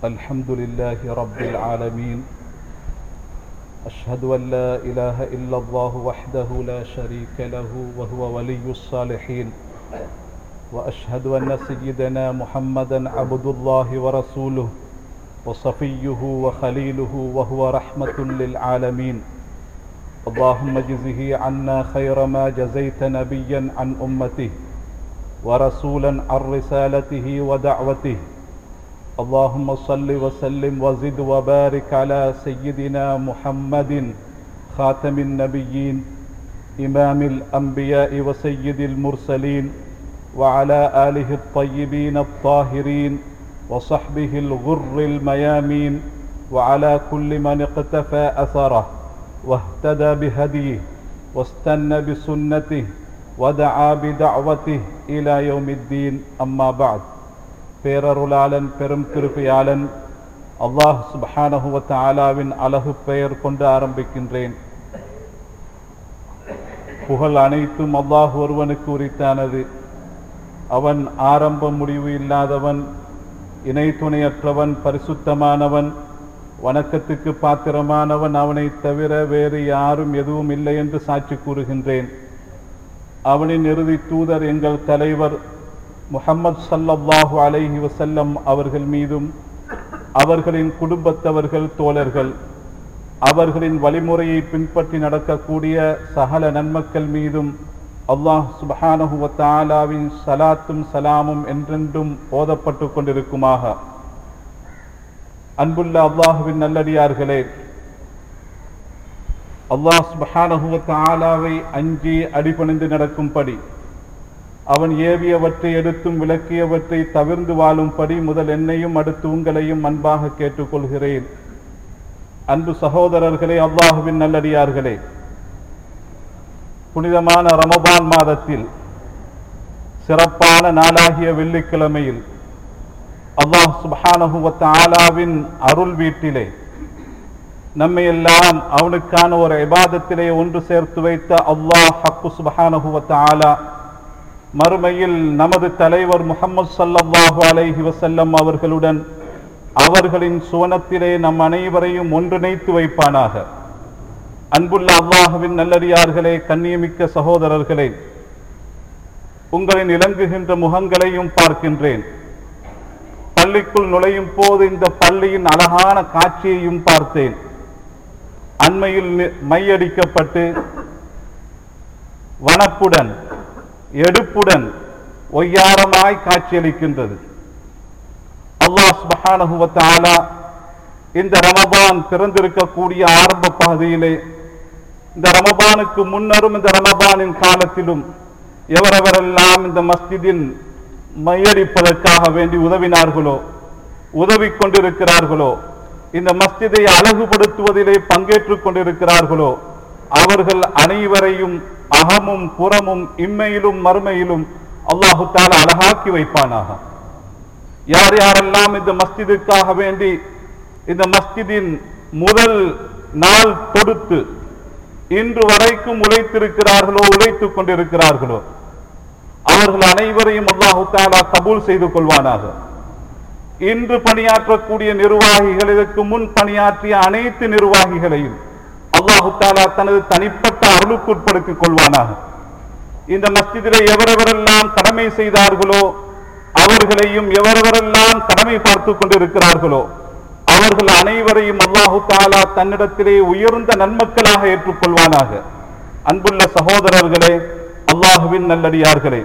الحمد لله رب العالمين أشهد أن لا إله إلا الله وحده لا شريك له وهو ولي الصالحين وأشهد أن سيدنا محمدا عبد الله ورسوله وصفيه وخليله وهو رحمة للعالمين اللهم اجزه عنا خير ما جزيت نبيا عن أمته ورسولا عن رسالته ودعوته اللهم صل وسلم وزد وبارك على سيدنا محمد خاتم النبيين إمام الأنبياء وسيد المرسلين وعلى آله الطيبين الطاهرين وصحبه الغر الميامين وعلى كل من اقتفى أثره واهتدى بهديه واستنى بسنته ودعا بدعوته إلى يوم الدين أما بعد பேரருளாளன் பெரும் கிருபையாளன் அல்லாஹ் சுபஹானஹுவ தாலாவின் அழகு பெயர் கொண்டு ஆரம்பிக்கின்றேன் புகழ் அனைத்தும் அல்லாஹ் ஒருவனுக்கு உரித்தானது அவன் ஆரம்ப முடிவு இல்லாதவன் இணை துணையற்றவன் பரிசுத்தமானவன் வணக்கத்துக்கு பாத்திரமானவன் அவனை தவிர வேறு யாரும் எதுவும் இல்லை என்று சாட்சி கூறுகின்றேன் அவனின் இறுதி தூதர் எங்கள் தலைவர் முஹம்மது சல்லல்லாஹு அலைஹி வசல்லம் அவர்கள் மீதும் அவர்களின் குடும்பத்தவர்கள் தோழர்கள் அவர்களின் வழிமுறையை பின்பற்றி நடக்கக்கூடிய சகல நன்மக்கள் மீதும் அல்லாஹ் சுபஹானஹுவ தாலாவின் சலாத்தும் சலாமும் என்றென்றும் ஓதப்பட்டு கொண்டிருக்குமாக அன்புள்ள அல்லாஹுவின் நல்லடியார்களே அல்லாஹ் சுபஹானஹுவ தாலாவை அஞ்சி அடிபணிந்து நடக்கும்படி அவன் ஏவியவற்றை எடுத்தும் விளக்கியவற்றை தவிர்ந்து வாழும்படி முதல் என்னையும் அடுத்து உங்களையும் அன்பாக கேட்டுக்கொள்கிறேன் அன்பு சகோதரர்களே அல்லாஹுவின் நல்லடியார்களே புனிதமான ரமபான் மாதத்தில் சிறப்பான நாளாகிய வெள்ளிக்கிழமையில் அல்லாஹ் சுபஹானஹுவத் ஆலாவின் அருள் வீட்டிலே நம்மை எல்லாம் அவனுக்கான ஒரு இபாதத்திலே ஒன்று சேர்த்து வைத்த அல்லாஹ் ஹக்கு சுபஹானஹுவத் ஆலா மறுமையில் நமது தலைவர் முகமது சல்லல்லாஹு அலைஹி வசல்லம் அவர்களுடன் அவர்களின் சுவனத்திலே நம் அனைவரையும் ஒன்றிணைத்து வைப்பானாக அன்புள்ள அல்லாஹுவின் நல்லடியார்களே கண்ணியமிக்க சகோதரர்களே உங்களின் இலங்குகின்ற முகங்களையும் பார்க்கின்றேன் பள்ளிக்குள் நுழையும் போது இந்த பள்ளியின் அழகான காட்சியையும் பார்த்தேன் அண்மையில் மையடிக்கப்பட்டு வனப்புடன் எடுப்புடன் ஒய்யாரமாய் காட்சியளிக்கின்றது அல்லாஹ் சுபஹானஹுவத்தாலா இந்த ரமபான் பிறந்திருக்கக்கூடிய ஆரம்ப பகுதியிலே இந்த ரமபானுக்கு முன்னரும் இந்த ரமபானின் காலத்திலும் எவரெவரெல்லாம் இந்த மஸ்ஜிதில் மையடிப்பதற்காக வேண்டி உதவினார்களோ உதவி கொண்டிருக்கிறார்களோ இந்த மஸ்ஜிதை அழகுபடுத்துவதிலே பங்கேற்றுக் கொண்டிருக்கிறார்களோ அவர்கள் அனைவரையும் அகமும் புறமும் இம்மையிலும் மறுமையிலும் அல்லாஹு தாலா அழகாக்கி வைப்பானாக யார் யாரெல்லாம் இந்த மஸ்ஜிதுக்காக வேண்டி இந்த மஸ்ஜிதின் முதல் நாள் கொடுத்து இன்று வரைக்கும் உழைத்திருக்கிறார்களோ உழைத்துக் கொண்டிருக்கிறார்களோ அவர்கள் அனைவரையும் அல்லாஹு தாலா கபூல் செய்து கொள்வானாக இன்று பணியாற்றக்கூடிய நிர்வாகிகள் இதற்கு முன் பணியாற்றிய அனைத்து நிர்வாகிகளையும் அல்லாஹு தாலா தனது தனிப்பட்ட அருளுக்குட்படுத்திக் கொள்வானாக இந்த மஸ்ஜிதிலே எவரெவரெல்லாம் கடமை செய்தார்களோ அவர்களையும் எவரெவரெல்லாம் கடமை பார்த்து கொண்டிருக்கிறார்களோ அவர்கள் அனைவரையும் அல்லாஹு தாலா தன்னிடத்திலே உயர்ந்த நன்மக்களாக ஏற்றுக்கொள்வானாக அன்புள்ள சகோதரர்களே அல்லாஹுவின் நல்லடியார்களே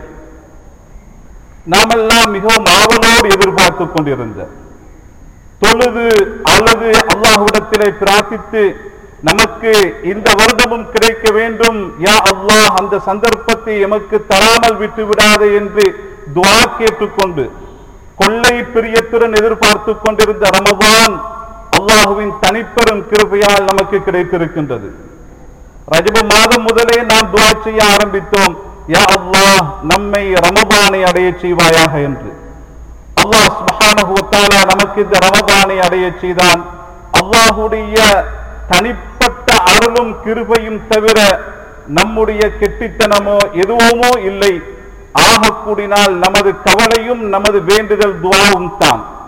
நாமெல்லாம் மிகவும் ஆவலோடு எதிர்பார்த்து கொண்டிருந்த தொழுது அல்லது அல்லாஹுவிடத்திலே பிரார்த்தித்து நமக்கு இந்த வருடமும் கிடைக்க வேண்டும் யா அல்லாஹ் அந்த சந்தர்ப்பத்தை எமக்கு தராமல் விட்டு விடாதே என்று துவா கேட்டுக்கொண்டு கொள்ளை பிரியத்துடன் எதிர்பார்த்து கொண்டிருந்த ரமபான் அல்லாஹுவின் தனிப்பெரும் கிருபையால் நமக்கு கிடைத்திருக்கின்றது ரஜப மாதம் முதலே நாம் துவா செய்ய ஆரம்பித்தோம் யா அல்லாஹ் நம்மை ரமபானை அடைய செய்வாயாக என்று அல்லாஹ் சுபஹானஹு வத்தாலா நமக்கு இந்த ரமபானை அடைய செய்தான் அல்லாஹுடைய தனிப்பட்ட அருளும் கிருபையும் தவிர நம்முடைய கெட்டித்தனமோ எதுவுமோ இல்லை ஆக கூடினால் நமது கவலையும் நமது வேண்டுதல் துவாவும் தான்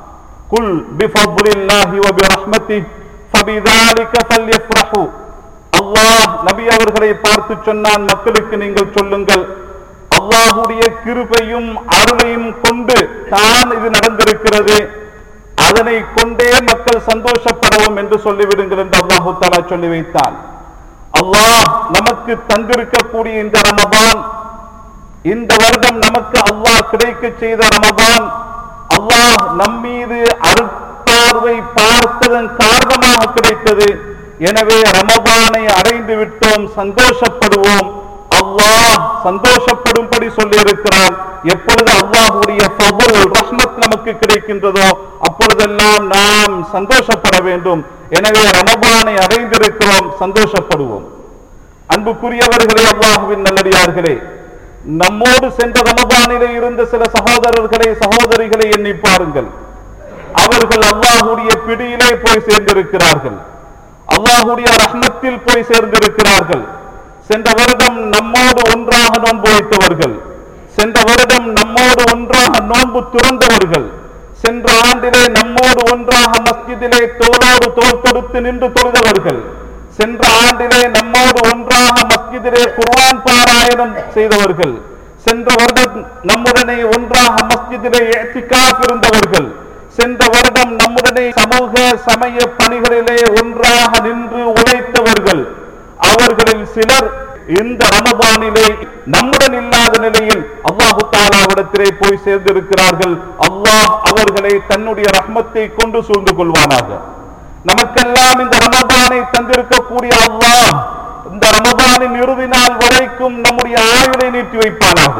குல் பிஃபضலில்லாஹி வபிரஹ்மத்திஹி ஃபபிதாலிக ஃபல்யஃப்ரஹு அல்லாஹ் நபி அவர்களை பார்த்து சொன்னான் மக்களுக்கு நீங்கள் சொல்லுங்கள் அல்லாஹுடைய கிருபையும் அருளையும் கொண்டு தான் இது நடந்திருக்கிறது அதனை கொண்டே மக்கள் சந்தோஷப்படவும் என்று சொல்லிவிடுங்கள் என்று அல்லாஹு தாலா சொல்லி வைத்தான் அல்லாஹ் நமக்கு தந்திருக்கக்கூடிய இந்த ரமபான் இந்த வருடம் நமக்கு அல்லாஹ் கிடைக்க செய்த ரமபான் அல்லாஹ் நம்மீது அருட்பார்வை பார்த்ததன் காரணமாக கிடைத்தது எனவே ரமபானை அடைந்து விட்டோம் சந்தோஷப்படுவோம் அல்லாஹ் சந்தோஷப்படும்படி சொல்லி இருக்கிறான் எப்பொழுது அல்லாஹுடைய ஃபதுல் ரஹ்மத் நமக்கு கிடைக்கின்றதோ அப்பொழுதெல்லாம் நாம் சந்தோஷப்பட வேண்டும் எனவே ரமபானை அடைந்திருக்கிறோம் சந்தோஷப்படுவோம் அன்புக்குரியவர்களே அல்லாஹுவின் நல்லடியார்களே நம்மோடு சென்ற ரமபானிலே இருந்த சில சகோதரர்களை சகோதரிகளை எண்ணி பாருங்கள் அவர்கள் அல்லாஹுடைய பிடியிலே போய் சேர்ந்திருக்கிறார்கள் அல்லாஹுடைய ரஹ்மத்தில் போய் சேர்ந்திருக்கிறார்கள் சென்ற வருடம் நம்மோடு ஒன்றாக நோன்பு வைத்தவர்கள் சென்ற வருடம் நம்மோடு ஒன்றாக நோன்பு துறந்தவர்கள் சென்ற ஆண்டிலே நம்மோடு ஒன்றாக மஸ்ஜிதிலே தோளோடு தோள் கொடுத்து நின்று தொழுதவர்கள் சென்ற ஆண்டிலே நம்மோடு ஒன்றாக மஸ்ஜிதிலே குர்ஆன் பாராயணம் செய்தவர்கள் சென்ற வருடம் நம்முடனே ஒன்றாக மஸ்ஜிதிலே இஅ்திகாஃப் இருந்தவர்கள் சென்ற வருடம் நம்முடனே சமூக சமய பணிகளிலே ஒன்றாக நின்று உழைத்தவர்கள் அவர்களில் சிலர் இந்த ரமபானிலே நம்முடன் இல்லாத நிலையில் அல்லாஹு தாலாவிடத்திலே போய் சேர்ந்திருக்கிறார்கள் அல்லாஹ் அவர்களை தன்னுடைய ரஹ்மத்தை கொண்டு சூழ்ந்து கொள்வானாக நமக்கெல்லாம் இந்த ரமபானை தந்திருக்கக்கூடிய அல்லாஹ் இந்த ரமபானின் இறுதி நாள் வரைக்கும் நம்முடைய ஆயுளை நீட்டி வைப்பானாக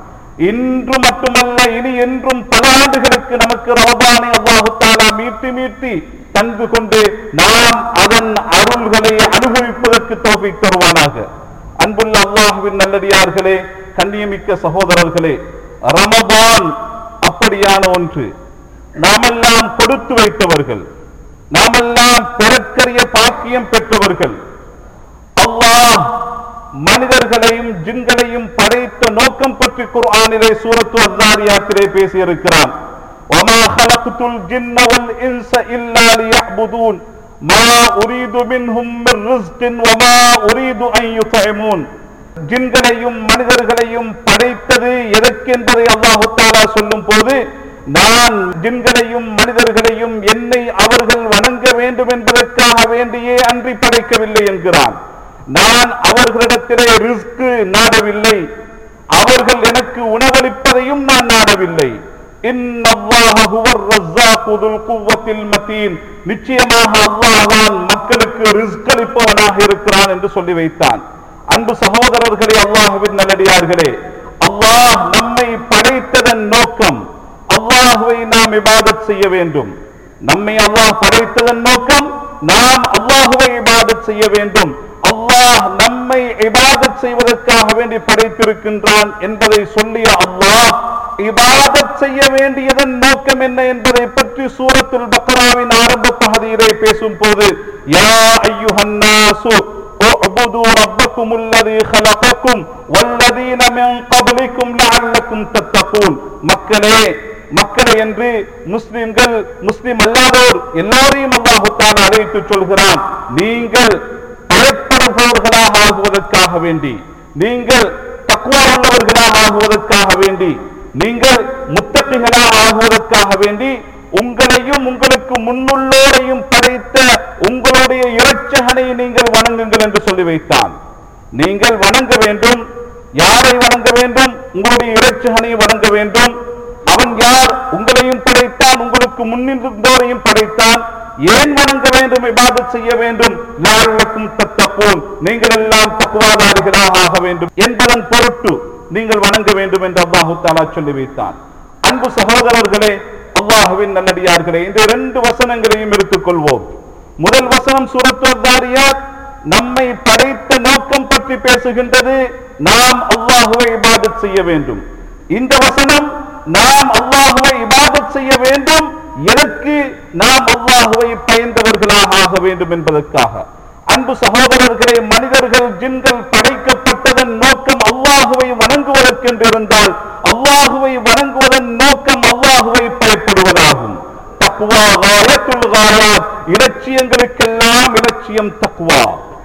இன்று மட்டுமல்ல இனி என்றும் பல ஆண்டுகளுக்கு நமக்கு ரமபானை அல்லாஹு தாலா மீட்டி மீட்டி தந்து கொண்டு நாம் அதன் அருள்களை அனுபவிப்பதற்கு தோப்பை தருவானாக அன்புள்ள அல்லாஹுவின் நல்லடியார்களே கண்ணியமிக்க சகோதரர்களே ரமபான் அப்படியான ஒன்று நாமெல்லாம் கொடுத்து வைத்தவர்கள் நாமெல்லாம் பெறற்கரிய பாக்கியம் பெற்றவர்கள் அல்லாஹ் மனிதர்களையும் ஜின்களையும் படைத்த நோக்கம் பற்றி குர்ஆனிலே சூரத்து அஸ்ஸாரியாத்திலே பேசியிருக்கிறான் وما خلقت الجن والإنس إلا ليعبدون ما أريد منهم من رزق وما أريد أن يطعمون ஜின்களையும் மனிதர்களையும் படைத்தது எதற்கு என்பதை அல்லாஹு தாலா சொல்லும் போது நான் ஜின்களையும் மனிதர்களையும் என்னை அவர்கள் வணங்க வேண்டும் என்பதற்காக வேண்டியே அன்றி படைக்கவில்லை என்கிறான் நான் அவர்களிடத்திலே ரிஸ்க் நாடவில்லை அவர்கள் எனக்கு உணவளிப்பதையும் நான் நாடவில்லை இன்னல்லாஹ ஹுவர் ரஸ்ஸாக்கு துல் குவ்வத்தில் மத்தீன் நிச்சயமாக அல்லாஹ் தான் மக்களுக்கு ரிஸ்க் அளிப்பவனாக இருக்கிறான் என்று சொல்லி வைத்தான் அன்பு சகோதரர்களே அல்லாஹுவின் நல்லடியார்களே அல்லாஹ் நம்மை படைத்ததன் நோக்கம் அல்லாஹுவை நாம் இபாதத் செய்ய வேண்டும் நம்மை அல்லாஹ் படைத்ததன் நோக்கம் நாம் அல்லாஹுவை இபாதத் செய்ய வேண்டும் அல்லாஹ் நம்மை இபாதத் செய்வதற்காக வேண்டி படைத்திருக்கின்றான் என்பதை சொல்லிய அல்லாஹ் இபாதத் செய்ய வேண்டியதன் நோக்கம் என்ன என்பதை பற்றி சூரத்துல் பக்ராவின் ஆரம்ப பகுதியிலே பேசும் போது யா ஐயுஹன்னாசு اعبدوا ربكم الذي خلقكم والذين من قبلكم لعلكم تتقون மக்களே மக்களை என்று முஸ்லிம்கள் முஸ்லிம் அல்லாதோர் எல்லாரையும் அல்லாஹு தாலா அழைத்து சொல்கிறான் நீங்கள் பயப்படுபவர்களாக ஆகுவதற்காக வேண்டி நீங்கள் தக்குவா உள்ளவர்களாக ஆகுவதற்காக வேண்டி நீங்கள் முத்தகைகளாக ஆகுவதற்காக வேண்டி உங்களையும் உங்களுக்கு முன்னுள்ளோரையும் படைத்த உங்களுடைய இரட்சகனை நீங்கள் வணங்குங்கள் என்று சொல்லி வைத்தான் நீங்கள் வணங்க வேண்டும் யாரை வணங்க வேண்டும் உங்களுடைய இரட்சகனை வணங்க வேண்டும் அவன் யார் உங்களையும் படைத்தான் உங்களுக்கு முன்னிருந்தோரையும் படைத்தான் ஏன் வணங்க வேண்டும் இபாதத் செய்ய வேண்டும் லாருக்கும் தத்தப்போன் நீங்கள் எல்லாம் தக்குவாதாரிகளாக ஆக வேண்டும் என்பதன் பொருட்டு நீங்கள் வணங்க வேண்டும் என்று அல்லாஹு தாலா சொல்லி வைத்தான் அன்பு சகோதரர்களே அல்லாஹுவின் நல்லடியார்களே இந்த இரண்டு வசனங்களையும் எடுத்துக்கொள்வோம் முதல் வசனம் சூரத்துவதாரியாத் நம்மை படைத்த நோக்கம் பற்றி பேசுகின்றது நாம் அல்லாஹுவை இபாதத் செய்ய வேண்டும் இந்த வசனம் நாம் அல்லாஹுவை இபாதத் செய்ய வேண்டும் எனக்கு நாம் அல்லாஹுவை பயந்தவர்களாக ஆக வேண்டும் என்பதற்காக அன்பு சகோதரர்களே மனிதர்கள் ஜின்கள் படைக்கப்பட்டதன் நோக்கம் அல்லாஹுவை வணங்குவதற்கென்று இருந்தால் அல்லாஹுவை வணங்குவதன் நோக்கம் அல்லாஹுவை பயப்படுவதாகும் தக்குவா காயத்துல் காயாத் இலட்சியங்களுக்கெல்லாம் இலட்சியம் தக்குவா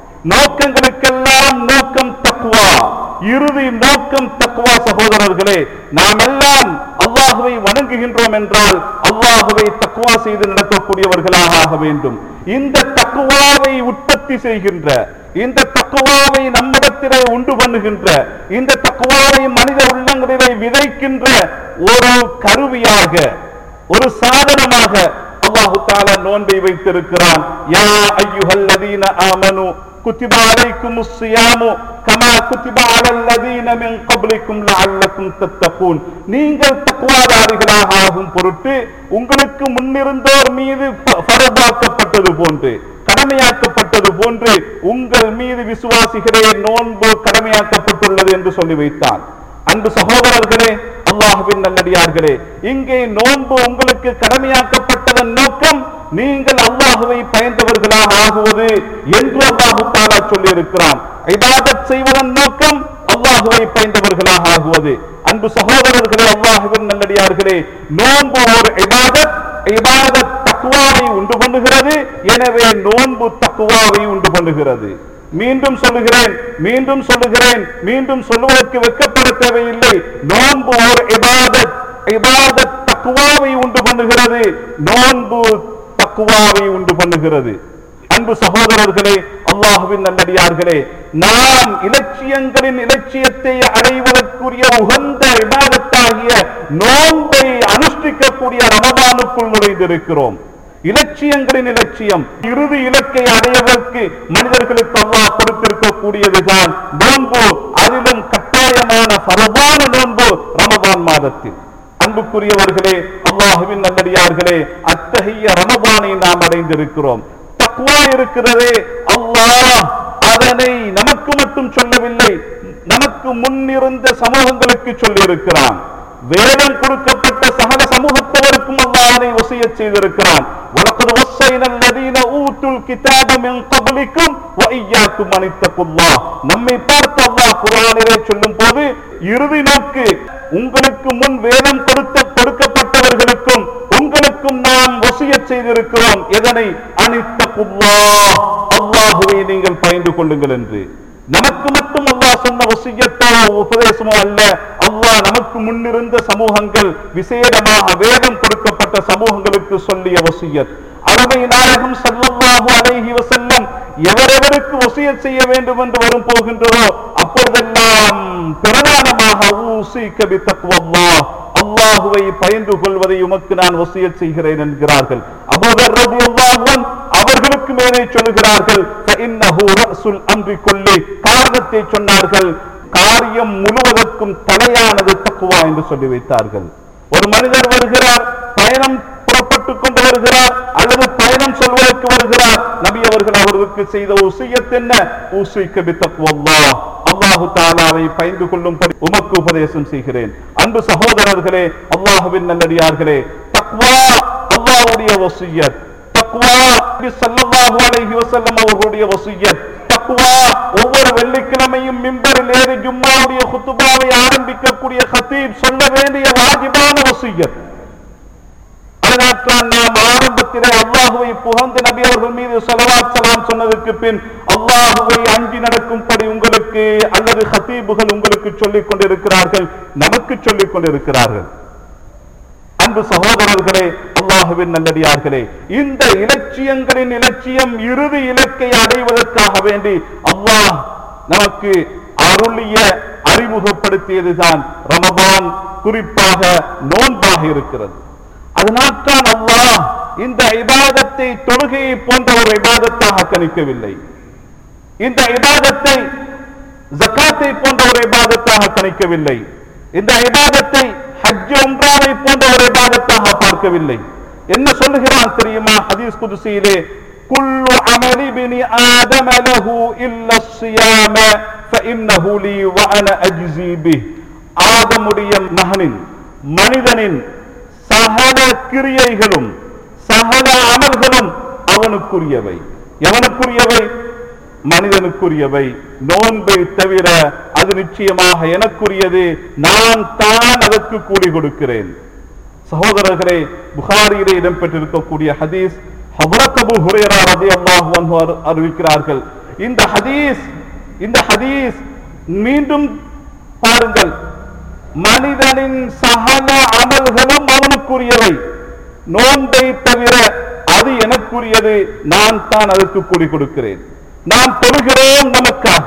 நோக்கங்களுக்கெல்லாம் நோக்கம் தக்குவா இறுதி நோக்கம் தக்குவா சகோதரர்களே நாம் எல்லாம் அல்லாஹுவை வணங்குகின்றோம் என்றால் அல்லாஹுவை தக்குவா செய்து நடக்கக்கூடியவர்களாக ஆக வேண்டும் இந்த தக்குவாவை உற்பத்தி செய்கின்ற இந்த தக்குவாவை நம்மிடத்திலே உண்டு பண்ணுகின்ற இந்த தக்குவாவை மனித உள்ளங்களிலே விதைக்கின்ற ஒரு கருவியாக ஒரு சாதனமாக அல்லாஹு தாலா நோன்பை வைத்திருக்கிறான் யா ஐயுஹல் லதீன ஆமனு குத்திப அலைக்குமுஸ் ஸியாமு கமா குத்திப அலல் லதீன மின் கப்லிக்கும் லஅல்லக்கும் தத்தகூன் நீங்கள் தக்வாதாரிகளாக ஆகும் பொருட்டு உங்களுக்கு முன்னிருந்தோர் மீது ஃப- ஃபரதாக்கப்பட்டது போன்று கடமையாக்கப்பட்டது போன்று உங்கள் மீது விசுவாசிகளே நோன்பு கடமையாக்கப்பட்டுள்ளது என்று சொல்லி வைத்தான் அன்பு சகோதரர்களே அல்லாஹ்வின் நல்லடியார்களே இங்கே நோன்பு உங்களுக்கு கடமையாக்கப்பட்டதன் நோக்கம் நீங்கள் அல்லாஹுவை பயந்தவர்களாக ஆகுவது என்று அல்லாஹு தாலா சொல்லி இருக்கிறான் இபாதத் செய்வதன் நோக்கம் அல்லாஹுவை பயந்தவர்களாக ஆகுவது அன்பு சகோதரர்களே அல்லாஹுவின் நல்லடியார்களே நோன்பு ஒரு இபாதத் இபாதத் தக்குவாவை உண்டு பண்ணுகிறது எனவே நோன்பு தக்குவாவை உண்டு பண்ணுகிறது மீண்டும் சொல்லுகிறேன் மீண்டும் சொல்லுகிறேன் மீண்டும் சொல்லுவதற்கு வெட்கப்பட தேவையில்லை நோன்பு ஒரு இபாதத் இபாதத் தக்குவாவை உண்டு பண்ணுகிறது நோன்பு தக்குவாவை உண்டு பண்ணுகிறது அன்பு சகோதரர்களே அல்லாஹுவின் நல்லடியார்களே நாம் இலட்சியங்களின் இலட்சியத்தை அடைவதற்குரிய உகந்த இபாதத்தாகிய நோன்பை அனுஷ்டிக்கக்கூடிய ரமதானுக்குள் நுழைந்திருக்கிறோம் இலட்சியங்களின் இலட்சியம் இறுதி இலக்கை அடைவதற்கு மனிதர்களுக்கு அல்லாஹ் கொடுத்திருக்கக்கூடியதுதான் நோன்பு அதிலும் கட்டாயமான பரவான நோன்பு ரமதான் மாதத்தில் அன்புக்குரியவர்களே அல்லாஹுவின் நல்லடியார்களே அத்தகைய ரமபானை நாம் அடைந்திருக்கிறோம் தக்குவா இருக்கிறதே அல்லாஹ் அதனை நமக்கு மட்டும் சொல்லவில்லை நமக்கு முன்னிருந்த சமூகங்களுக்கு சொல்லி இருக்கிறான் வேதம் கொடுக்கப்பட்ட சகல சமூகத்தவருக்கும் அல்லாஹ் அதனை வசியச் செய்திருக்கிறான் வலக்கது வஸ்ஸைன அல்லதீன ஊத்துல் கிதாப மின் கப்லிக்கும் வ இய்யாக்கும் அன் இத்தகுல்லாஹ் நம்மை பார்த்து அல்லாஹ் குர்ஆனிலே சொல்லும் போது இறுதி நோக்கு உங்களுக்கு முன் வேதம் கொடுத்த கொடுக்கப்பட்டவர்களுக்கும் உங்களுக்கும் நாம் வசியச் செய்திருக்கிறோம் எதனை அனித்தகுல்லாஹ் அல்லாஹுவை நீங்கள் பயந்து கொள்ளுங்கள் என்று நமக்கு மட்டும் அல்லாஹ் சொன்ன வசியத்தோ உபதேசமோ அல்ல அல்லாஹ் நமக்கு முன்னிருந்த சமூகங்கள் விசேடமாக வேதம் கொடுக்கப்பட்ட சமூகங்களுக்கு சொல்லிய வசியத் அருமை நாயகம் ஸல்லல்லாஹு அலைஹி வஸல்லம் எவரெவருக்கு வசியத் செய்ய வேண்டும் என்று வரும் போகின்றதோ அப்பொழுதெல்லாம் பிரதானமாக ஊசிக்க பித்தக்வல்லாஹ் அல்லாஹுவை பயந்து கொள்வதை உமக்கு நான் வசியத் செய்கிறேன் என்கிறார்கள் அபூதர் ரலியல்லாஹு அன்ஹு அவர்களுக்கு மேலே சொல்லுகிறார்கள் ஃபஇன்னஹு ரஅசுல் அம்ரி குல்லி காரணத்தை சொன்னார்கள் காரியம் முழுவதற்கும் தலையானது தக்குவா என்று சொல்லி வைத்தார்கள் ஒரு மனிதர் வருகிறார் பயணம் புறப்பட்டுக் கொண்டு வருகிறார் அல்லது பயணம் சொல்வதற்கு வருகிறார் நபி அவர்கள் அவர்களுக்கு செய்த உசியத் என்ன உசிக்க பித்தக்குவல்லாஹ் அல்லாஹு தாலாவை பயந்து கொள்ளும்படி உமக்கு உபதேசம் செய்கிறேன் அன்பு சகோதரர்களே அல்லாஹுவின் நல்லடியார்களே தக்வா அல்லாஹ்வுடைய வசியத் தக்வா நபி ஸல்லல்லாஹு அலைஹி வஸல்லம் அவர்களுடைய வசியத் தக்வா ஒவ்வொரு வெள்ளிக்கிழமையும் மிம்பரில் ஏறி ஜும்மாவுடைய குத்துபாவை ஆரம்பிக்கக்கூடிய ஹத்தீப் சொல்ல வேண்டிய வாஜிபான வசியத் அதனால்தான் நாம் ஆரம்பத்திலே அல்லாஹுவை புகழ்ந்து நபி அவர்கள் மீது ஸலவாத் ஸலாம் சொன்னதற்கு பின் அல்லாஹுவை அஞ்சி நடக்கும்படி உங்களுக்கு அல்லது ஹத்தீபுகள் உங்களுக்கு சொல்லிக் கொண்டிருக்கிறார்கள் நமக்கு சொல்லிக் கொண்டிருக்கிறார்கள் அன்பு சகோதரர்களே அல்லாஹுவின் நல்லடியார்களே இந்த இலட்சியங்களின் இலட்சியம் இறுதி இலக்கை அடைவதற்காக வேண்டி அல்லாஹ் நமக்கு அருளிய அறிமுகப்படுத்தியதுதான் ரமபான் குறிப்பாக நோன்பாக இருக்கிறது அதனால்தான் அல்லாஹ் இந்த இபாதத்தை தொழுகையை போன்ற ஒரு இபாதத்தாக கணிக்கவில்லை இந்த இபாதத்தை ஜக்காத்தை போன்ற ஒரு இபாதத்தாக கணிக்கவில்லை இந்த இபாதத்தை ஹஜ் உம்ராவை போன்ற ஒரு இபாதத்தாக பார்க்கவில்லை என்ன சொல்லுகிறான் தெரியுமா ஹதீஸ் குதுசியிலே குல்லு அமலி பினி ஆதம லஹு இல்ல ஸியாம ஃபஇன்னஹு லீ வ அன அஜ்ஸி பிஹ் ஆதமுடைய மகனின் மனிதனின் சகல கிரியைகளும் சகல அமல்களும் அவனுக்குரியவை எவனுக்குரியவை மனிதனுக்குரியவை நோன்பை தவிர அது நிச்சயமாக எனக்குரியது நான் தான் அதற்கு கூலி கொடுக்கிறேன் சகோதரர்களே புகாரியிலே இடம்பெற்றிருக்கக்கூடிய ஹதீஸ் ஹபரத் அபூ ஹுரைரா ரலியல்லாஹு அன்ஹு அறி- அறிவிக்கிறார்கள் இந்த ஹதீஸ் இந்த ஹதீஸ் மீண்டும் பாருங்கள் மனிதனின் சகல அமல்களும் அவனுக்குரியவை நோன்பை தவிர அது எனக்குரியது நான் தான் அதற்கு கூலி கொடுக்கிறேன் நாம் தொழுகிறோம் நமக்காக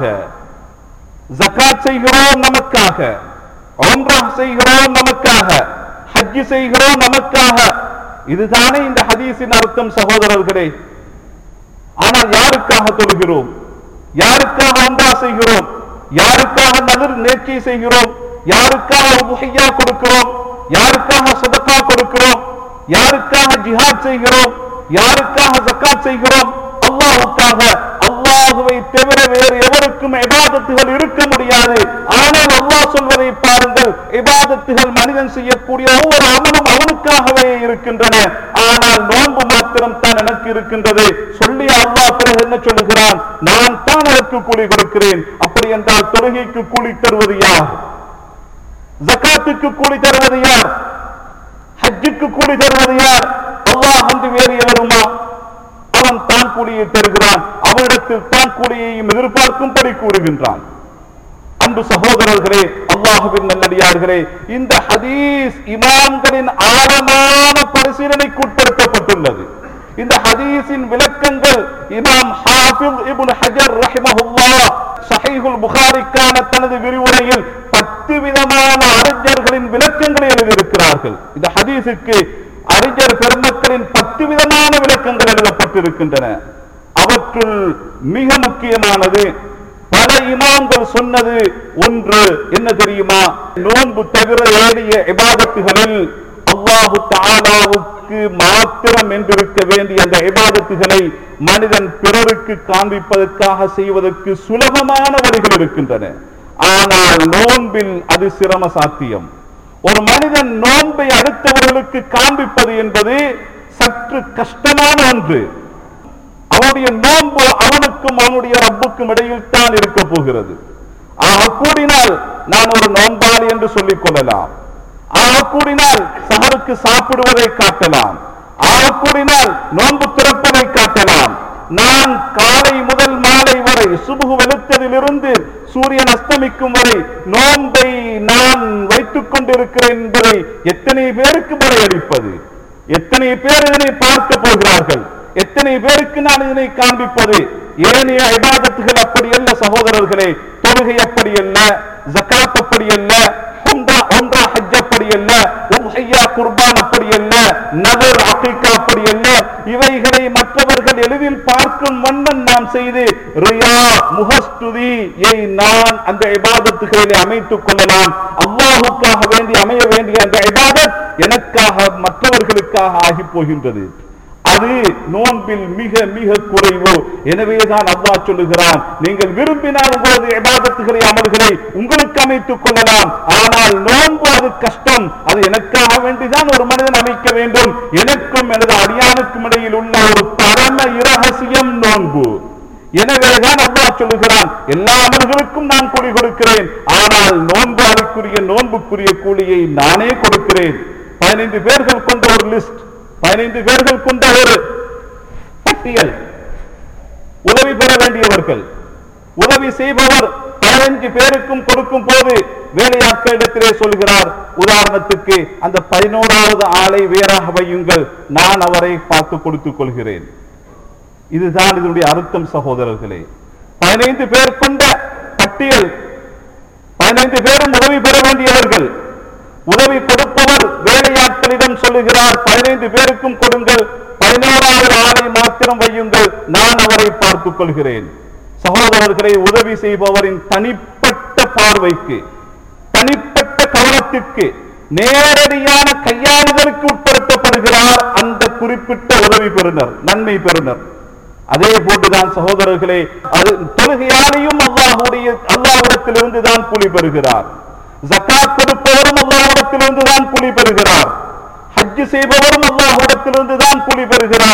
ஜகாத் செய்கிறோம் நமக்காக உம்ரா செய்கிறோம் நமக்காக ஹஜ் செய்கிறோம் நமக்காக இதுதானே இந்த ஹதீஸின் அர்த்தம் சகோதரர்களே ஆனால் யாருக்காக தொழுகிறோம் யாருக்காக உம்ரா செய்கிறோம் யாருக்காக நதிர் நேர்ச்சி செய்கிறோம் யாருக்காக உஹையா கொடுக்கிறோம் யாருக்காக சதக்கா கொடுக்கிறோம் யாருக்காக ஜிஹாத் செய்கிறோம் யாருக்காக ஜக்காத் செய்கிறோம் அல்லாஹ்வுக்காக அல்லாஹுவை தவிர வேறு எவருக்கும் இபாதத்துகள் இருக்க முடியாது ஆனால் அல்லாஹ் சொல்வதை பாருங்கள் இபாதத்துகள் மனிதன் செய்யக்கூடிய ஒவ்வொரு அமலும் அவனுக்காகவே இருக்கின்றன ஆனால் நோன்பு மாத்திரம் தான் எனக்கு இருக்கின்றது சொல்லி அல்லாஹ் பிறகு என்ன சொல்லுகிறான் நான் தான் அதற்கு கூலி கொடுக்கிறேன் அப்படி என்றால் தொழுகைக்கு கூலி தருவது யார் ஜக்காத்துக்கு கூலி தருவது யார் ஹஜ்ஜுக்கு கூலி தருவது யார் அல்லாஹ் வந்து வேறு எவருமா அவன் தான் கூலியை தருகிறான் அவனிடத்தில் தான் கூலியையும் எதிர்பார்க்கும்படி கூறுகின்றான் அன்பு சகோதரர்களே அல்லாஹுவின் நல்லடியார்களே இந்த ஹதீஸ் இமாம்களின் ஆழமான பரிசீலனைக்கு உட்படுத்தப்பட்டுள்ளது இந்த ஹதீஸின் விளக்கங்கள் இமாம் ஹாஃபிஸ் இப்னு ஹஜர் ரஹிமஹுல்லாஹ் ஸஹீஹுல் புகாரிக்கான தனது விரிவுரையில் பத்து விதமான அறிஞர்களின் விளக்கங்களை எழுதியிருக்கிறார்கள் இந்த ஹதீஸுக்கு அறிஞர் பெருமக்களின் பத்து விதமான விளக்கங்கள் எழுதப்பட்டிருக்கின்றன அவற்றுள் மிக முக்கியமானது பல இமாம்கள் சொன்னது ஒன்று என்ன தெரியுமா நோன்பு தவிர ஏறிய இபாதத்துகளில் அல்லாஹு தாலாவுக்கு மாத்திரம் என்றிருக்க வேண்டிய அந்த இபாதத்துகளை மனிதன் பிறருக்கு காண்பிப்பதற்காக செய்வதற்கு சுலபமான வழிகள் இருக்கின்றன ஆனால் நோன்பில் அது சிரம சாத்தியம் ஒரு மனிதன் நோன்பை அடுத்தவர்களுக்கு காண்பிப்பது என்பது சற்று கஷ்டமான ஒன்று அவனுடைய நோன்பு அவனுக்கும் அவனுடைய ரப்புக்கும் இடையில் தான் இருக்க போகிறது ஆக கூடினால் நான் ஒரு நோன்பாளி என்று சொல்லிக் கொள்ளலாம் ஆக கூடினால் சகருக்கு சாப்பிடுவதை காட்டலாம் ஆக கூடினால் நோன்பு திறப்பதை காட்டலாம் நான் காலை முதல் மாலை வரை சுபுகு வெளுத்ததிலிருந்து சூரியன் அஸ்தமிக்கும் வரை நோன்பை நான் வைத்துக் கொண்டிருக்கிறேன் என்பதை எத்தனை பேருக்கு முறையளிப்பது எத்தனை பேர் இதனை பார்க்க போகிறார்கள் எத்தனை பேருக்கு நான் இதனை காண்பிப்பது ஏனைய இபாதத்துகள் அப்படி அல்ல சகோதரர்களே தொழுகை அப்படி அல்ல ஜக்காத் அப்படி அல்ல உம்ரா உம்ரா ஹஜ் அப்படி அல்ல உம்ஹையா குர்பான் அப்படி அல்ல நதர் அகீகா அப்படி அல்ல இவைகளை மற்றவர்கள் எளிதில் பார்க்கும் வண்ணம் நாம் செய்து ரியா முகஸ்துதியை நான் அந்த இபாதத்துகளிலே அமைத்துக் கொள்ளலாம் அல்லாஹுக்காக வேண்டி அமைய வேண்டிய அந்த இபாதத் எனக்காக மற்றவர்களுக்காக ஆகி போகின்றது அது நோன்பில் மிக மிக குறைவு எனவேதான் அல்லாஹ் சொல்லுகிறான் நீங்கள் விரும்பினால் உங்களது இபாதத்துகளை அமல்களை உங்களுக்கு அமைத்துக் கொள்ளலாம் ஆனால் நோன்பு அது கஷ்டம் அது எனக்காக வேண்டிதான் ஒரு மனிதன் அமைக்க வேண்டும் எனக்கும் எனது அடியானுக்கும் இடையில் உள்ள ஒரு பரம இரகசியம் நோன்பு எனவேதான் அல்லாஹ் சொல்லுகிறான் எல்லா அமல்களுக்கும் நான் கூலி கொடுக்கிறேன் ஆனால் நோன்பாளுக்குரிய நோன்புக்குரிய கூலியை நானே கொடுக்கிறேன் பதினைந்து பேர்கள் கொண்ட ஒரு லிஸ்ட் பதினைந்து பேர்கள் கொண்ட ஒரு பட்டியல் உதவி பெற வேண்டியவர்கள் உதவி செய்பவர் பதினஞ்சு பேருக்கும் கொடுக்கும் போது வேலையாட்களிடத்திலே சொல்கிறார் உதாரணத்துக்கு அந்த பதினோராவது ஆளை வேறாக வையுங்கள் நான் அவரை பார்த்து கொடுத்துக் கொள்கிறேன் இதுதான் இதனுடைய அர்த்தம் சகோதரர்களே பதினைந்து பேர் கொண்ட பட்டியல் பதினைந்து பேரும் உதவி பெற வேண்டியவர்கள் உதவி கொடுப்பவர் வேலையாட்களிடம் சொல்லுகிறார் பதினைந்து பேருக்கும் கொடுங்கள் பதினோராவது ஆளை மாத்திரம் வையுங்கள் நான் அவரை பார்த்துக் கொள்கிறேன் சகோதரர்களை உதவி செய்பவரின் தனிப்பட்ட பார்வைக்கு தனிப்பட்ட கவனத்திற்கு நேரடியான கையாளுதலுக்கு உட்படுத்தப்படுகிறார் அந்த குறிப்பிட்ட உதவி பெறுனர் நன்மை பெறுனர் அதே போன்றுதான் சகோதரர்களே அது தொழுகையாலையும் அல்லாஹுடைய அல்லாஹ்விடத்திலிருந்து தான் கூலி பெறுகிறார் ஜக்காத் கொடுப்பவரும் அல்லாஹ்விடத்திலிருந்து தான் கூலி பெறுகிறார் ஹஜ் செய்பவரும் அல்லாஹ்விடத்திலிருந்து தான் கூலி பெறுகிறார் பல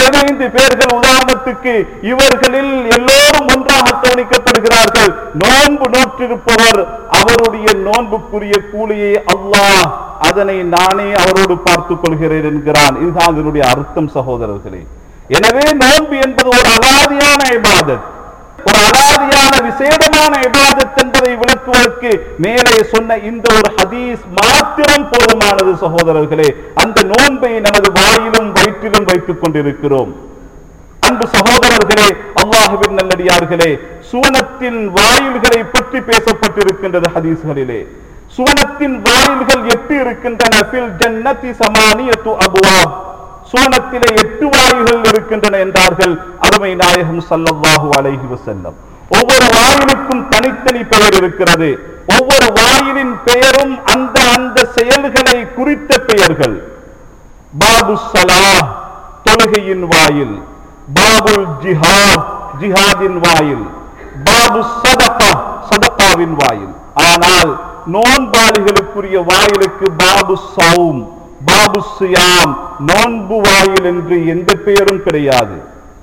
பதினைந்து பேர்கள் உதாரணத்துக்கு இவர்களில் எல்லோரும் ஒன்றாக கவனிக்கப்படுகிறார்கள் நோன்பு நோற்றிருப்பவர் அவருடைய நோன்புக்குரிய கூலியை அல்லாஹ் அதனை நானே அவரோடு பார்த்துக் கொள்கிறேன் என்கிறான் இதுதான் அதனுடைய அர்த்தம் சகோதரர்களே எனவே நோன்பு என்பது ஒரு அலாதியான இபாதத் ஒரு அலாதியான விசேடமான இபாதத் என்பதை விளக்குவதற்கு மேலே சொன்ன இந்த ஒரு ஹதீஸ் மாத்திரம் போதுமானது சகோதரர்களே அந்த நோன்பை நமது வாயிலும் வயிற்றிலும் வைத்துக் கொண்டிருக்கிறோம் அன்பு சகோதரர்களே அல்லாஹுவின் நல்லடியார்களே சுவனத்தின் வாயில்களை பற்றி பேசப்பட்டிருக்கின்றது ஹதீஸ்களிலே சுவனத்தின் வாயில்கள் எட்டு இருக்கின்றன ஃபில் ஜன்னதி சமானியத்து அபுவாப் சுவனத்திலே எட்டு வாயில்கள் இருக்கின்றன என்றார்கள் அருமை நாயகம் ஸல்லல்லாஹு அலைஹி வஸல்லம் ஒவ்வொரு வாயிலுக்கும் தனித்தனி பெயர் இருக்கிறது ஒவ்வொரு வாயிலின் பெயரும் அந்த அந்த செயல்களை குறித்த பெயர்கள் பாபு சலாஹ் தொழுகையின் வாயில் பாபுல் ஜிஹாத் ஜிஹாதின் வாயில் பாபு சதகா சதகாவின் வாயில் ஆனால் நோன்பாளிகளுக்குரிய வாயிலுக்கு பாபு சௌம் பாபு சியாம் நோன்பு வாயில் என்று எந்த பெயரும் கிடையாது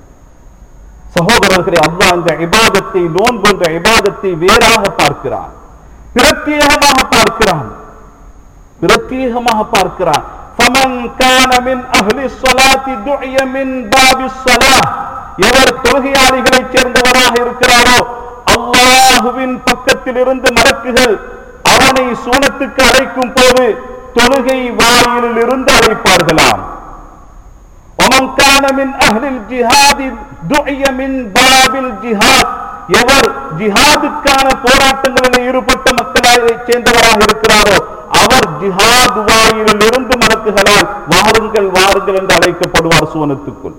சகோதரர்களே அல்லாஹ் இந்த இபாதத்தை நோன்பு என்ற இபாதத்தை வேறாக பார்க்கிறான் பிரத்யேகமாக பார்க்கிறான் பிரத்யேகமாக பார்க்கிறான் فمن كان من اهل الصلاه دعي من باب الصلاه எவர் தொழுகையாளிகளைச் சேர்ந்தவராக இருக்கிறாரோ அல்லாஹுவின் பக்கத்தில் இருந்து மலக்குகள் அவனை சூனத்துக்கு அழைக்கும் போது தொழுகை வாயிலில் இருந்து அழைப்பார்களாம் ومن كان من اهل الجهاد دعي من باب الجهاد எவர் ஜிஹாதுக்கான போராட்டங்களில் ஈடுபட்ட மக்களாக சேர்ந்தவராக இருக்கிறாரோ அவர் ஜிஹாத் வாயிலில் இருந்து மலக்குகளால் வாருங்கள் வாருங்கள் என்று அழைக்கப்படுவார் சுவனத்துக்குள்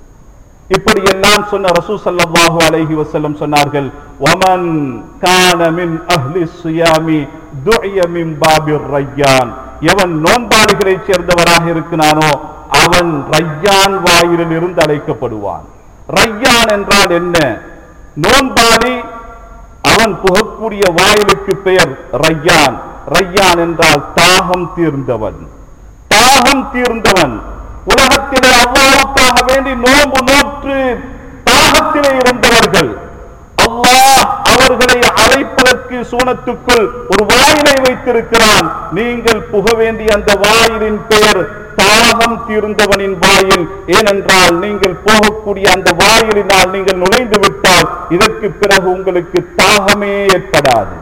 இப்படி எல்லாம் சொன்ன ரசூ ஸல்லல்லாஹு அலைஹி வஸல்லம் சொன்னார்கள் வமன் கான மின் அஹ்லி ஸியாமி துஇய மின் பாபிர் ரய்யான் எவன் நோன்பாளிகளை சேர்ந்தவராக இருக்கிறானோ அவன் ரய்யான் வாயிலில் இருந்து அழைக்கப்படுவான் ரய்யான் என்றால் என்ன நோன்பாளி அவன் புகக்கூடிய வாயிலுக்கு பெயர் ரய்யான் ரய்யான் என்றால் தாகம் தீர்ந்தவன் தாகம் தீர்ந்தவன் உலகத்திலே அல்லாஹ்வுக்காக வேண்டி நோன்பு நோற்று தாகத்திலே இருந்தவர்கள் அல்லாஹ் அவர்களை அழைப்பதற்கு சூனத்துக்குள் ஒரு வாயிலை வைத்திருக்கிறான் நீங்கள் புக வேண்டிய அந்த வாயிலின் பெயர் தாகம் தீர்ந்தவனின் வாயில் ஏனென்றால் நீங்கள் போகக்கூடிய அந்த வாயிலினால் நீங்கள் நுழைந்து விட்டால் இதற்கு பிறகு உங்களுக்கு தாகமே ஏற்படாது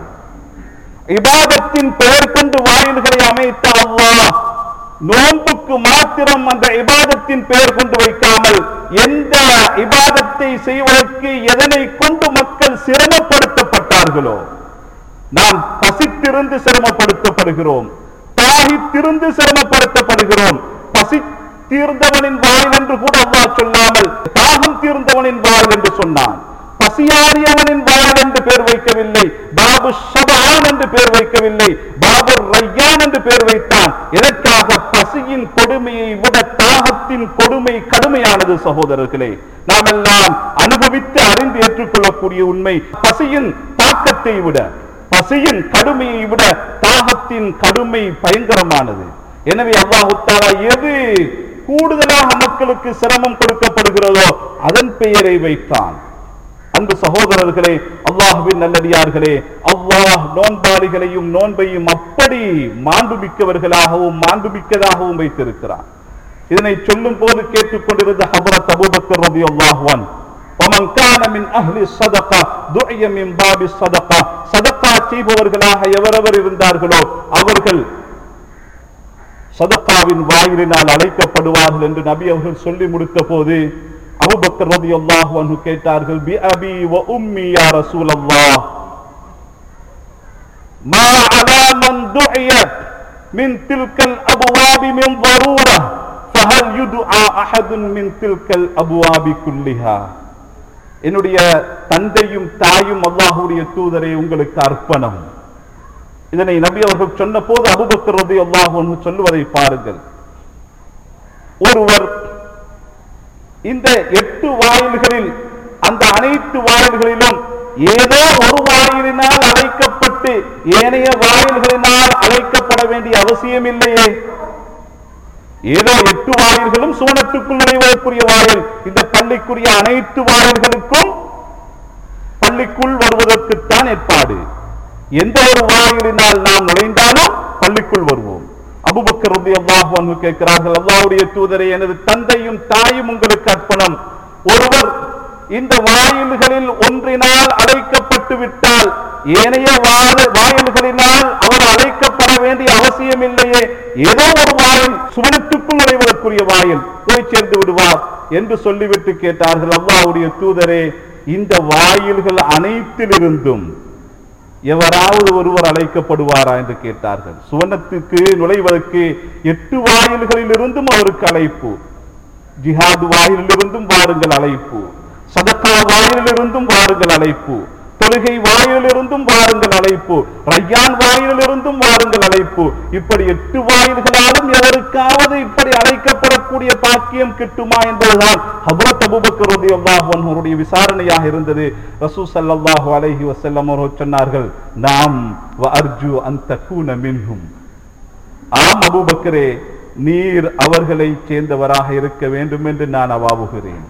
இபாதத்தின் பெயர் கொண்டு வாயில்களை அமைத்த அல்லாஹ் நோன்புக்கு மாத்திரம் அந்த இபாதத்தின் பெயர் கொண்டு வைக்காமல் எந்த இபாதத்தை செய்வதற்கு எதனை கொண்டு மக்கள் சிரமப்படுத்தப்பட்டார்களோ நாம் பசித்திருந்து சிரமப்படுத்தப்படுகிறோம் தாகித்திருந்து சிரமப்படுத்தப்படுகிறோம் பசி தீர்ந்தவனின் வாயில் என்று கூட அல்லாஹ் சொல்லாமல் தாகம் தீர்ந்தவனின் வாயில் என்று சொன்னான் பசியாரியவனின் வாயில் என்று பேர் வைக்கவில்லை பாபு ஷபான் என்று பேர் வைக்கவில்லை பாபு ரையான் என்று பேர் வைத்தான் எதற்காக பசியின் கொடுமையை விட தாகத்தின் கொடுமை கடுமையானது சகோதரர்களே நாம் எல்லாம் அனுபவித்து அறிந்து ஏற்றுக்கொள்ளக்கூடிய உண்மை பசியின் தாக்கத்தை விட பசியின் கடுமையை விட தாகத்தின் கடுமை பயங்கரமானது எனவே அல்லாஹு தஆலா எது கூடுதலாக மக்களுக்கு சிரமம் கொடுக்கப்படுகிறதோ அதன் பெயரை வைத்தான் அன்பு சகோதரர்களே அல்லாஹுவின் நல்லடியார்களே அல்லாஹ் நோன்பாளிகளையும் நோன்பையும் அப்படி மாண்புமிக்கவர்களாகவும் மாண்புமிக்கதாகவும் வைத்திருக்கிறார் இதனை சொல்லும் போது கேட்டுக்கொண்டிருந்த ஹபரத் அபூபக்கர் ரலியல்லாஹு அன்ஹு ومن كان من اهل الصدقه دعي من باب الصدقه சதக்கா செய்பவர்களாக எவரவர் இருந்தார்களோ அவர்கள் சதக்காவின் வாயிலினால் அழைக்கப்படுவார்கள் என்று நபி அவர்கள் சொல்லி முடித்த போது அபூபக்கர் ரலியல்லாஹு அன்ஹு கேட்டார்கள் பி அபி வ உம்மி யா ரசூலல்லாஹ் மா அலா மன் துஇயத் மின் தில்கல் அபுவாபி மின் ضرورة فهل يدعى أحد من تلك الأبواب كلها என்னுடைய தந்தையும் தாயும் அல்லாஹ்வுடைய தூதரை உங்களுக்கு அர்ப்பணம் இதனை நபி அவர்கள் சொன்ன போது அபுபக்கர் ரலியல்லாஹு அன்ஹு சொல்லுவதை பாருங்கள் ஒருவர் இந்த எட்டு வாயில்களில் அந்த அனைத்து வாயில்களிலும் ஏதோ ஒரு வாயிலினால் அழைக்கப்பட்டு ஏனைய வாயில்களினால் அழைக்கப்பட வேண்டிய அவசியம் இல்லையே ஏதோ எட்டு வாயில்களும் சுவனத்துக்குள் நுழைவதற்குரிய வாயில் இந்த பள்ளிக்குரிய அனைத்து வாயில்களுக்கும் பள்ளிக்குள் வருவதற்குத்தான் ஏற்பாடு எந்த ஒரு வாயிலினால் நாம் நுழைந்தாலும் பள்ளிக்குள் வருவோம் அபுபக்கர் ரபி அல்லாஹ் அன்ஹு கேட்கிறார்கள் அல்லாஹ்வுடைய தூதரை எனது தந்தையும் தாயும் உங்களுக்கு அர்ப்பணம் ஒருவர் இந்த வாயில்களில் ஒன்றினால் அழைக்கப்பட்டு விட்டால் ஏனைய வாத- வாயில்களினால் அவர் அழைக்கப்பட வேண்டிய அவசியம் இல்லையே ஏதோ ஒரு வாயில் சுவனத்துக்குள் நுழைவதற்குரிய வாயில் போய் சேர்ந்து விடுவார் என்று சொல்லிவிட்டு கேட்டார்கள் அல்லாஹ்வுடைய தூதரே இந்த வாயில்கள் அனைத்திலிருந்தும் எவராவது ஒருவர் அழைக்கப்படுவாரா என்று கேட்டார்கள் சுவனத்துக்கு நுழைவதற்கு எட்டு வாயில்களில் இருந்தும் அவருக்கு அழைப்பு ஜிஹாது வாயிலிருந்தும் வாருங்கள் அழைப்பு சதக்கா வாயிலிருந்தும் வாருங்கள் அழைப்பு தொழுகை வாயிலிருந்தும் வாருங்கள் அழைப்பு ரையான் வாயிலிருந்தும் வாருங்கள் அழைப்பு இப்படி எட்டு வாயில்களாலும் எவருக்காவது இப்படி அழைக்கப்படக்கூடிய பாக்கியம் கிட்டுமா என்பதுதான் ஹபரத் அபூபக்கர் ரலியல்லாஹு அன்ஹு அவருடைய விசாரணையாக இருந்தது ரசூல் ஸல்லல்லாஹு அலைஹி வஸல்லம் அவர்கள் சொன்னார்கள் நாம் வ அர்ஜு அன் தகூன மின்ஹும் ஆம் அபூபக்கரே நீர் அவர்களை சேர்ந்தவராக இருக்க வேண்டும் என்று நான் அவாவுகிறேன்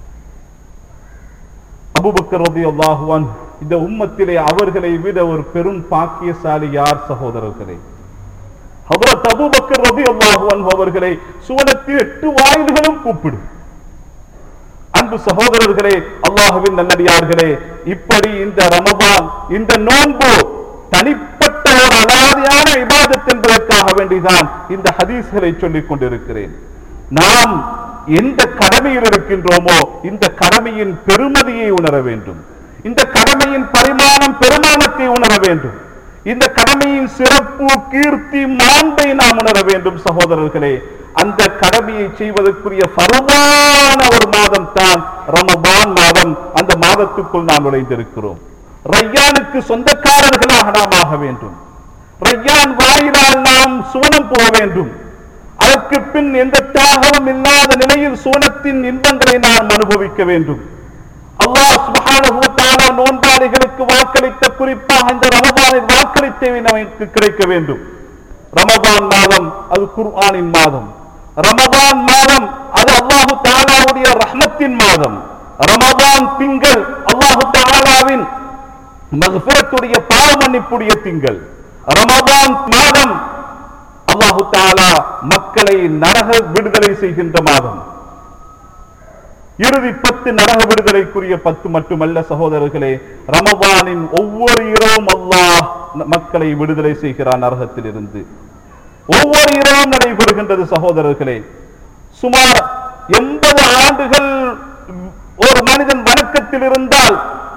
அபூபக்கர் ரலியல்லாஹு அன்ஹு இந்த உம்மத்திலே அவர்களை விட ஒரு பெரும் பாக்கியசாலி யார் சகோதரர்களே ஹபரத் அபூபக்கர் ரலியல்லாஹு அன்ஹு அவர்களை சுவனத்தில் எட்டு வாயில்களும் கூப்பிடும் அன்பு சகோதரர்களே அல்லாஹுவின் நல்லடியார்களே இப்படி இந்த ரமபான் இந்த நோன்பு தனிப்பட்ட ஒரு அலாதியான இபாதத் என்பதற்காக வேண்டிதான் இந்த ஹதீஸ்களை சொல்லிக் கொண்டிருக்கிறேன் நாம் எந்த கடமையில் இருக்கின்றோமோ இந்த கடமையின் பெருமதியை உணர வேண்டும் இந்த கடமையின் பரிமாணம் பெருமானத்தை உணர வேண்டும் இந்த கடமையின் சிறப்பு கீர்த்தி மாண்பை நாம் உணர வேண்டும் சகோதரர்களே அந்த கடமையை செய்வதற்குரிய பரவான ஒரு மாதம் தான் ரமபான் மாதம் அந்த மாதத்துக்குள் நாம் நுழைந்திருக்கிறோம் ரையானுக்கு சொந்தக்காரர்களாக நாம் ஆக வேண்டும் ரையான் வாயிலால் நாம் சுவனம் போக வேண்டும் அதற்கு பின் எந்த தியாகமும் இல்லாத நிலையில் சுவனத்தின் இன்பங்களை நாம் அனுபவிக்க வேண்டும் அல்லாஹ் சுப்ஹானஹு வ தஆலா நோன்பாளிகளுக்கு வாக்களித்த குறிப்பாக இந்த ரமபானில் வாக்களித்தவை நமக்கு கிடைக்க வேண்டும் ரமபான் மாதம் அது குர்ஆனின் மாதம் ரமபான் மாதம் அது அல்லாஹு தஆலாவுடைய ரஹ்மத்தின் மாதம் ரமபான் திங்கள் அல்லாஹு தஆலாவின் மக்ஃபிரத்துடைய பாவ மன்னிப்புடைய திங்கள் ரமபான் மாதம் அல்லாஹு தஆலா மக்களை நரக விடுதலை செய்கின்ற மாதம் இறுதி பத்து நரக விடுதலைக்குரிய பத்து மட்டுமல்ல சகோதரர்களே ரமபானின் ஒவ்வொரு இரவும் அல்லாஹ் மக்களை விடுதலை செய்கிறான் நரகத்தில் இருந்து ஒவ்வொரு இரவும் நடைபெறுகின்றது சகோதரர்களே சுமார் எண்பது ஆண்டுகள் ஒரு மனிதன் வணக்கத்தில் இருந்தால்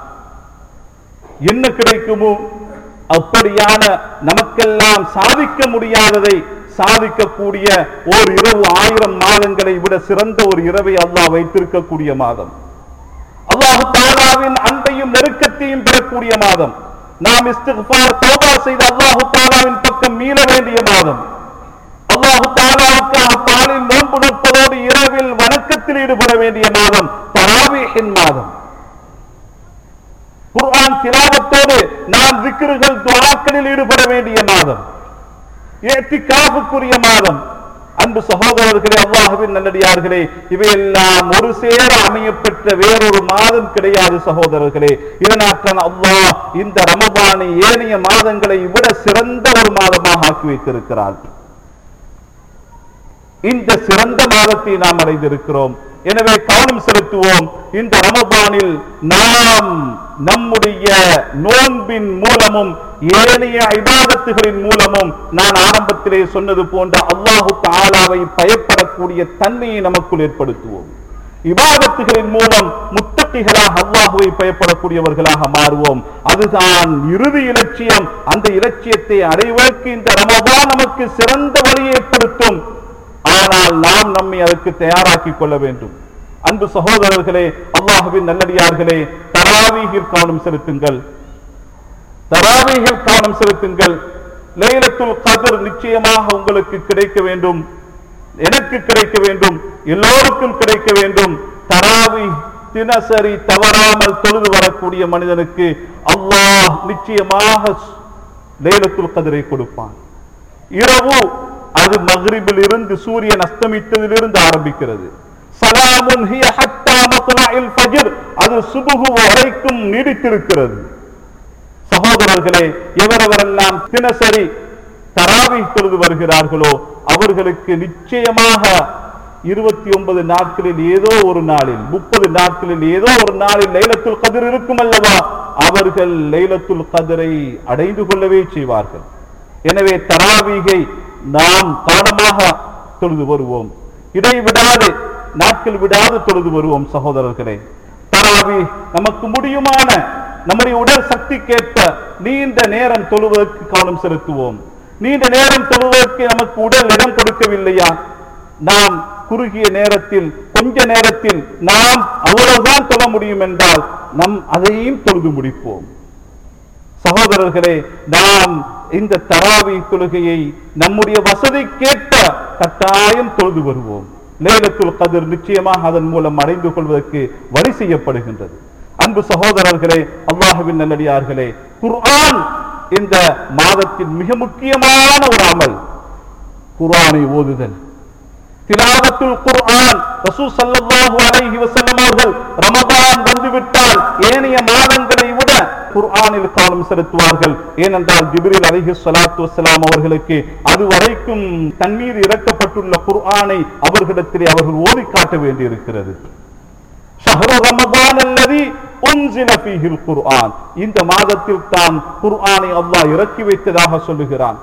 என்ன கிடைக்குமோ அப்படியான நமக்கெல்லாம் சாதிக்க முடியாததை சாதிக்கக்கூடிய ஓர் இரவு ஆயிரம் மாதங்களை விட சிறந்த ஒரு இரவை அல்லாஹ் வைத்திருக்கக்கூடிய மாதம் அல்லாஹு தாலாவின் அன்பையும் நெருக்கத்தையும் பெறக்கூடிய மாதம் நாம் இஸ்திக்ஃபார் தௌபா செய்து அல்லாஹு தாலாவின் பக்கம் மீள வேண்டிய மாதம் அல்லாஹு தாலாவுக்காக பாலில் நோன்பு நிற்பதோடு இரவில் வணக்கத்தில் ஈடுபட வேண்டிய மாதம் தராவீஹின் மாதம் குர்ஆன் திலாவத்தோடு நாம் விக்கிர்கள் துவாக்களில் ஈடுபட வேண்டிய மாதம் ஏத்திகாஃபுக்குரிய மாதம் அன்பு சகோதரர்களே அல்லாஹுவின் நல்லடியார்களே இவையெல்லாம் ஒரு சேர அமையப்பெற்ற வேறொரு மாதம் கிடையாது சகோதரர்களே இதனாற்றான் அல்லாஹ் இந்த ரமபானை ஏனைய மாதங்களை விட சிறந்த ஒரு மாதமாக ஆக்கி வைத்திருக்கிறார் இந்த சிறந்த மாதத்தை நாம் அடைந்திருக்கிறோம் எனவே கவனம் செலுத்துவோம் இந்த ரமபானில் நாம் நம்முடைய நோன்பின் மூலமும் ஏனைய இபாதத்துகளின் மூலமும் நான் ஆரம்பத்திலே சொன்னது போன்ற அல்லாஹு தாலாவை பயப்படக்கூடிய தன்மையை நமக்குள் ஏற்படுத்துவோம் இபாதத்துகளின் மூலம் முத்தட்டிகளாக அல்லாஹுவை பயப்படக்கூடியவர்களாக மாறுவோம் அதுதான் இறுதி இலட்சியம் அந்த இலட்சியத்தை அடைவதற்கு இந்த ரமபான் நமக்கு சிறந்த வழியை ஏற்படுத்தும் ஆனால் நாம் நம்மை அதற்கு தயாராக்கிக் கொள்ள வேண்டும் அன்பு சகோதரர்களே அல்லாஹுவின் நல்லடியார்களே தராவீகில் கவனம் செலுத்துங்கள் தராவீகில் கவனம் செலுத்துங்கள் லைலத்துல் கதர் நிச்சயமாக உங்களுக்கு கிடைக்க வேண்டும் எனக்கு கிடைக்க வேண்டும் எல்லோருக்கும் கிடைக்க வேண்டும் தராவி தினசரி தவறாமல் தொழுது வரக்கூடிய மனிதனுக்கு அல்லாஹ் நிச்சயமாக லைலத்துல் கதரை கொடுப்பான் இரவு அது அது மக்ரிபில் இருந்து சூரியன் அஸ்தமித்ததிலிருந்து ஆரம்பிக்கிறது சலாமுன் ஹிய ஹத்தா மத்லஇல் ஃபஜ்ர் அது சுபுகு வரைக்கும் நீடித்திருக்கிறது சகோதரர்களே எவரெவரெல்லாம் தினசரி தராவி தொழுது வருகிறார்களோ அவர்களுக்கு நிச்சயமாக இருபத்தி ஒன்பது நாட்களில் ஏதோ ஒரு நாளில் முப்பது நாட்களில் ஏதோ ஒரு நாளில் லைலத்துல் கதிர் இருக்கும் அல்லவா அவர்கள் லைலத்துல் கதிரை அடைந்து கொள்ளவே செய்வார்கள் எனவே தராவீகை நாம் காலமாக தொழுது வருவோம் இடைவிடாது நாட்கள் விடாது தொழுது வருவோம் சகோதரர்களே தராவி நமக்கு முடியுமான நம்முடைய உடல் சக்திக்கேற்ப நீண்ட நேரம் தொழுவதற்கு கவனம் செலுத்துவோம் நீண்ட நேரம் தொழுவதற்கு நமக்கு உடல் இடம் கொடுக்கவில்லையா நாம் குறுகிய நேரத்தில் கொஞ்ச நேரத்தில் நாம் அவ்வளவுதான் தொழ முடியும் என்றால் நம் அதையும் தொழுது முடிப்போம் சகோதரர்களே நாம் இந்த தராவி தொழுகையை நம்முடைய வசதிக்கேற்ப கட்டாயம் தொழுது வருவோம் லேலத்துல் கதிர் நிச்சயமாக அதன் மூலம் அடைந்து கொள்வதற்கு வழி செய்யப்படுகின்றது அன்பு சகோதரர்களே அல்லாஹுவின் நல்லடியார்களே குர்ஆன் இந்த மாதத்தின் மிக முக்கியமான ஒரு அமல் குர்ஆனை ஓதுதல் திலாவத்துல் குர்ஆன் ரசூல் ஸல்லல்லாஹு அலைஹி வஸல்லம் அவர்கள் ரமதான் வந்துவிட்டால் ஏனைய மாதங்களை விட குர்ஆனில் காலம் செலுத்துவார்கள் ஏனென்றால் ஜிப்ரீல் அலைஹி ஸலாத்து வஸலாம் அவர்களுக்கு அதுவரைக்கும் தண்ணீர் இறக்கப்பட்டுள்ள குர்ஆனை அவர்களிடத்திலே அவர்கள் ஓதி காட்ட வேண்டியிருக்கிறது ஷஹ்ரு ரமதான் அல்லதி உன்சில ஃபீஹில் குர்ஆன் இந்த மாதத்தில் தான் குர்ஆனை அல்லாஹ் இறக்கி வைத்ததாக சொல்லுகிறான்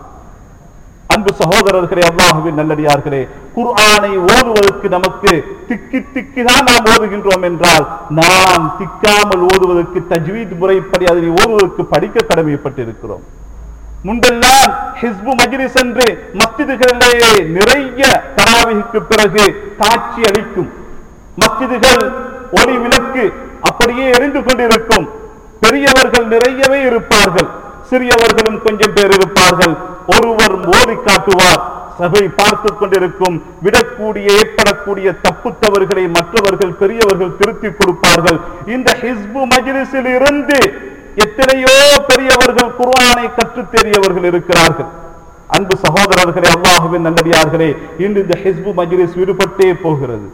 அன்பு சகோதரர்களே அல்லாஹுவின் நல்லடியார்களே குர்ஆனை ஓதுவதற்கு நமக்கு திக்கி திக்கி தான் நாம் ஓதுகின்றோம் என்றால் நாம் திக்காமல் ஓதுவதற்கு தஜ்வீத் முறைப்படி அதனை ஓதுவதற்கு படிக்க கடமைப்பட்டிருக்கிறோம் முன்பெல்லாம் ஹிஸ்பு மஜ்லிஸ் என்று மஸ்ஜிதுகளிலேயே நிறைய தராவிக்கு பிறகு காட்சி அளிக்கும் மஸ்ஜிதுகள் ஒளி விளக்கு அப்படியே எரிந்து கொண்டிருக்கும் பெரியவர்கள் நிறையவே இருப்பார்கள் சிறியவர்களும் கொஞ்சம் பேர் இருப்பார்கள் ஒருவர் மோதி காட்டுவார் சபை பார்த்து கொண்டிருக்கும் விடக்கூடிய ஏற்படக்கூடிய தப்பு தவறுகளை மற்றவர்கள் பெரியவர்கள் திருத்திக் கொடுப்பார்கள் இந்த ஹிஸ்பு மஜ்லிஸில் இருந்து எத்தனையோ பெரியவர்கள் குர்ஆனை கற்றுத் தெரியவர்கள் இருக்கிறார்கள் அன்பு சகோதரர்களே அல்லாஹுவின் நல்லடியார்களே இன்று இந்த ஹிஸ்பு மஜ்லிஸ் விடுபட்டே போகிறது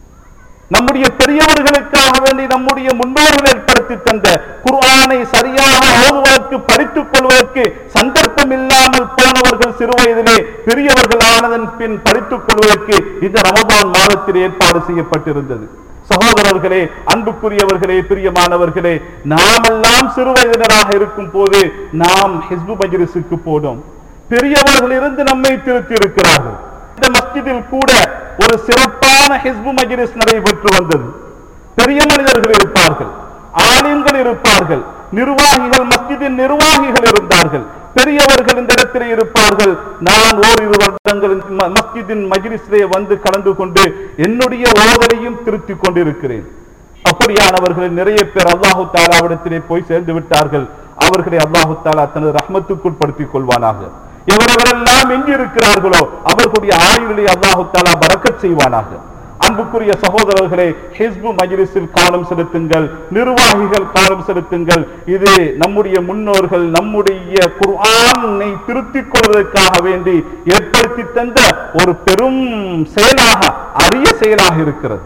நம்முடைய பெரியவர்களுக்காக வேண்டி நம்முடைய முன்னோர்கள் ஏற்படுத்தி தந்த குர்ஆனை சரியாக ஓதுவதற்கு படித்துக் கொள்வதற்கு சந்தர்ப்பம் இல்லாமல் போனவர்கள் சிறு வயதிலே பெரியவர்கள் ஆனதன் பின் படித்துக் கொள்வதற்கு இந்த ரமபான் மாதத்தில் ஏற்பாடு செய்யப்பட்டிருந்தது சகோதரர்களே அன்புக்குரியவர்களே பிரியமானவர்களே நாமெல்லாம் சிறு வயதினராக இருக்கும் போது நாம் ஹிஸ்பு மஜ்லிஸுக்கு போனோம் பெரியவர்கள் இருந்து நம்மை திருத்தி இருக்கிறார்கள் இந்த மஸ்ஜிதில் கூட ஒரு சிறப்பான ஹிஸ்பு மஜ்லிஸ் நடைபெற்று வந்தது பெரிய மனிதர்கள் இருப்பார்கள் ஆலிம்கள் இருப்பார்கள் நிர்வாகிகள் மஸ்ஜிதின் நிர்வாகிகள் இருந்தார்கள் பெரியவர்கள் இந்த இடத்திலே இருப்பார்கள் நான் ஓரிரு வருடங்கள் ம- மஸ்ஜிதின் மஜ்லிஸிலே வந்து கலந்து கொண்டு என்னுடைய ஓதலையும் திருத்திக் கொண்டிருக்கிறேன் அப்படியானவர்கள் நிறைய பேர் அல்லாஹு தாலாவிடத்திலே போய் சேர்ந்து விட்டார்கள் அவர்களை அல்லாஹு தாலா தனது ரஹ்மத்துக்குள் படுத்திக் கொள்வானாக எவரெவரெல்லாம் எங்கு இருக்கிறார்களோ அவர்களுடைய ஆயுளை அல்லாஹு தாலா பறக்கச் செய்வானாக அன்புக்குரிய சகோதரர்களே ஹிஸ்பு மஜ்லிஸில் காலம் செலுத்துங்கள் நிர்வாகிகள் காலம் செலுத்துங்கள் இது நம்முடைய முன்னோர்கள் நம்முடைய குர்ஆனை திருத்திக் கொள்வதற்காக வேண்டி ஏற்படுத்தி தந்த ஒரு பெரும் செயலாக அரிய செயலாக இருக்கிறது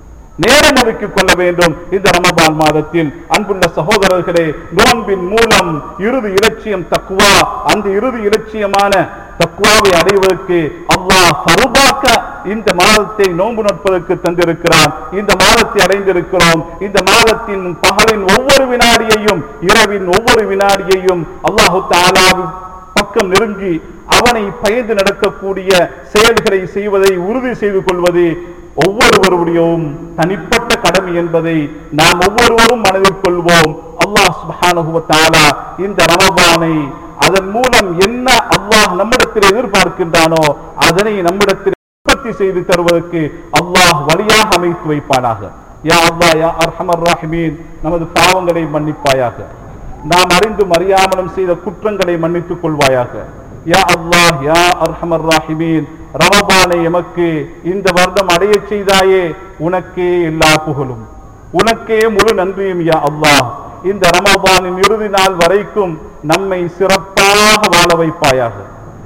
நேரம் ஒதுக்கிக் கொள்ள வேண்டும் இந்த ரமபான் மாதத்தில் அன்புள்ள சகோதரர்களே நோன்பின் மூலம் இறுதி இலட்சியம் தக்குவா அந்த இறுதி இலட்சியமான தக்குவாவை அடைவதற்கு அல்லாஹ் பருபாக்க இந்த மாதத்தை நோன்பு நட்பதற்கு தந்திருக்கிறான் இந்த மாதத்தை அடைந்திருக்கிறோம் இந்த மாதத்தின் பகலின் ஒவ்வொரு வினாடியையும் இரவின் ஒவ்வொரு வினாடியையும் அல்லாஹு தாலாவின் பக்கம் நெருங்கி அவனை பயந்து நடக்கக்கூடிய செயல்களை செய்வதை உறுதி செய்து கொள்வது ஒவ்வொருவருடையும் தனிப்பட்ட கடமை என்பதை நாம் ஒவ்வொருவரும் மனதில் கொள்வோம் அல்லாஹ் சுப்ஹானஹு வ தஆலா இந்த ரமபானை அதன் மூலம் என்ன அல்லாஹ் நம்மிடத்தில் எதிர்பார்க்கின்றானோ அதனை நம்மிடத்தில் உற்பத்தி செய்து தருவதற்கு அல்லாஹ் வழியாக அமைத்து வைப்பானாக யா அல்லாஹ் யா அர்ஹமர் ராஹிமீன் நமது பாவங்களை மன்னிப்பாயாக நாம் அறிந்தும் அறியாமலும் செய்த குற்றங்களை மன்னித்துக் கொள்வாயாக யா அல்லாஹ் யா அர்ஹமர் ராஹிமீன் ரமபானை எமக்கு இந்த வருடம் அடையச் செய்தாயே உனக்கே எல்லா புகழும் உனக்கே முழு நன்றியும் யா அல்லாஹ் இந்த ரமபானின் இறுதி நாள் வரைக்கும் நம்மை சிறப்பாக வாழ வைப்பாயாக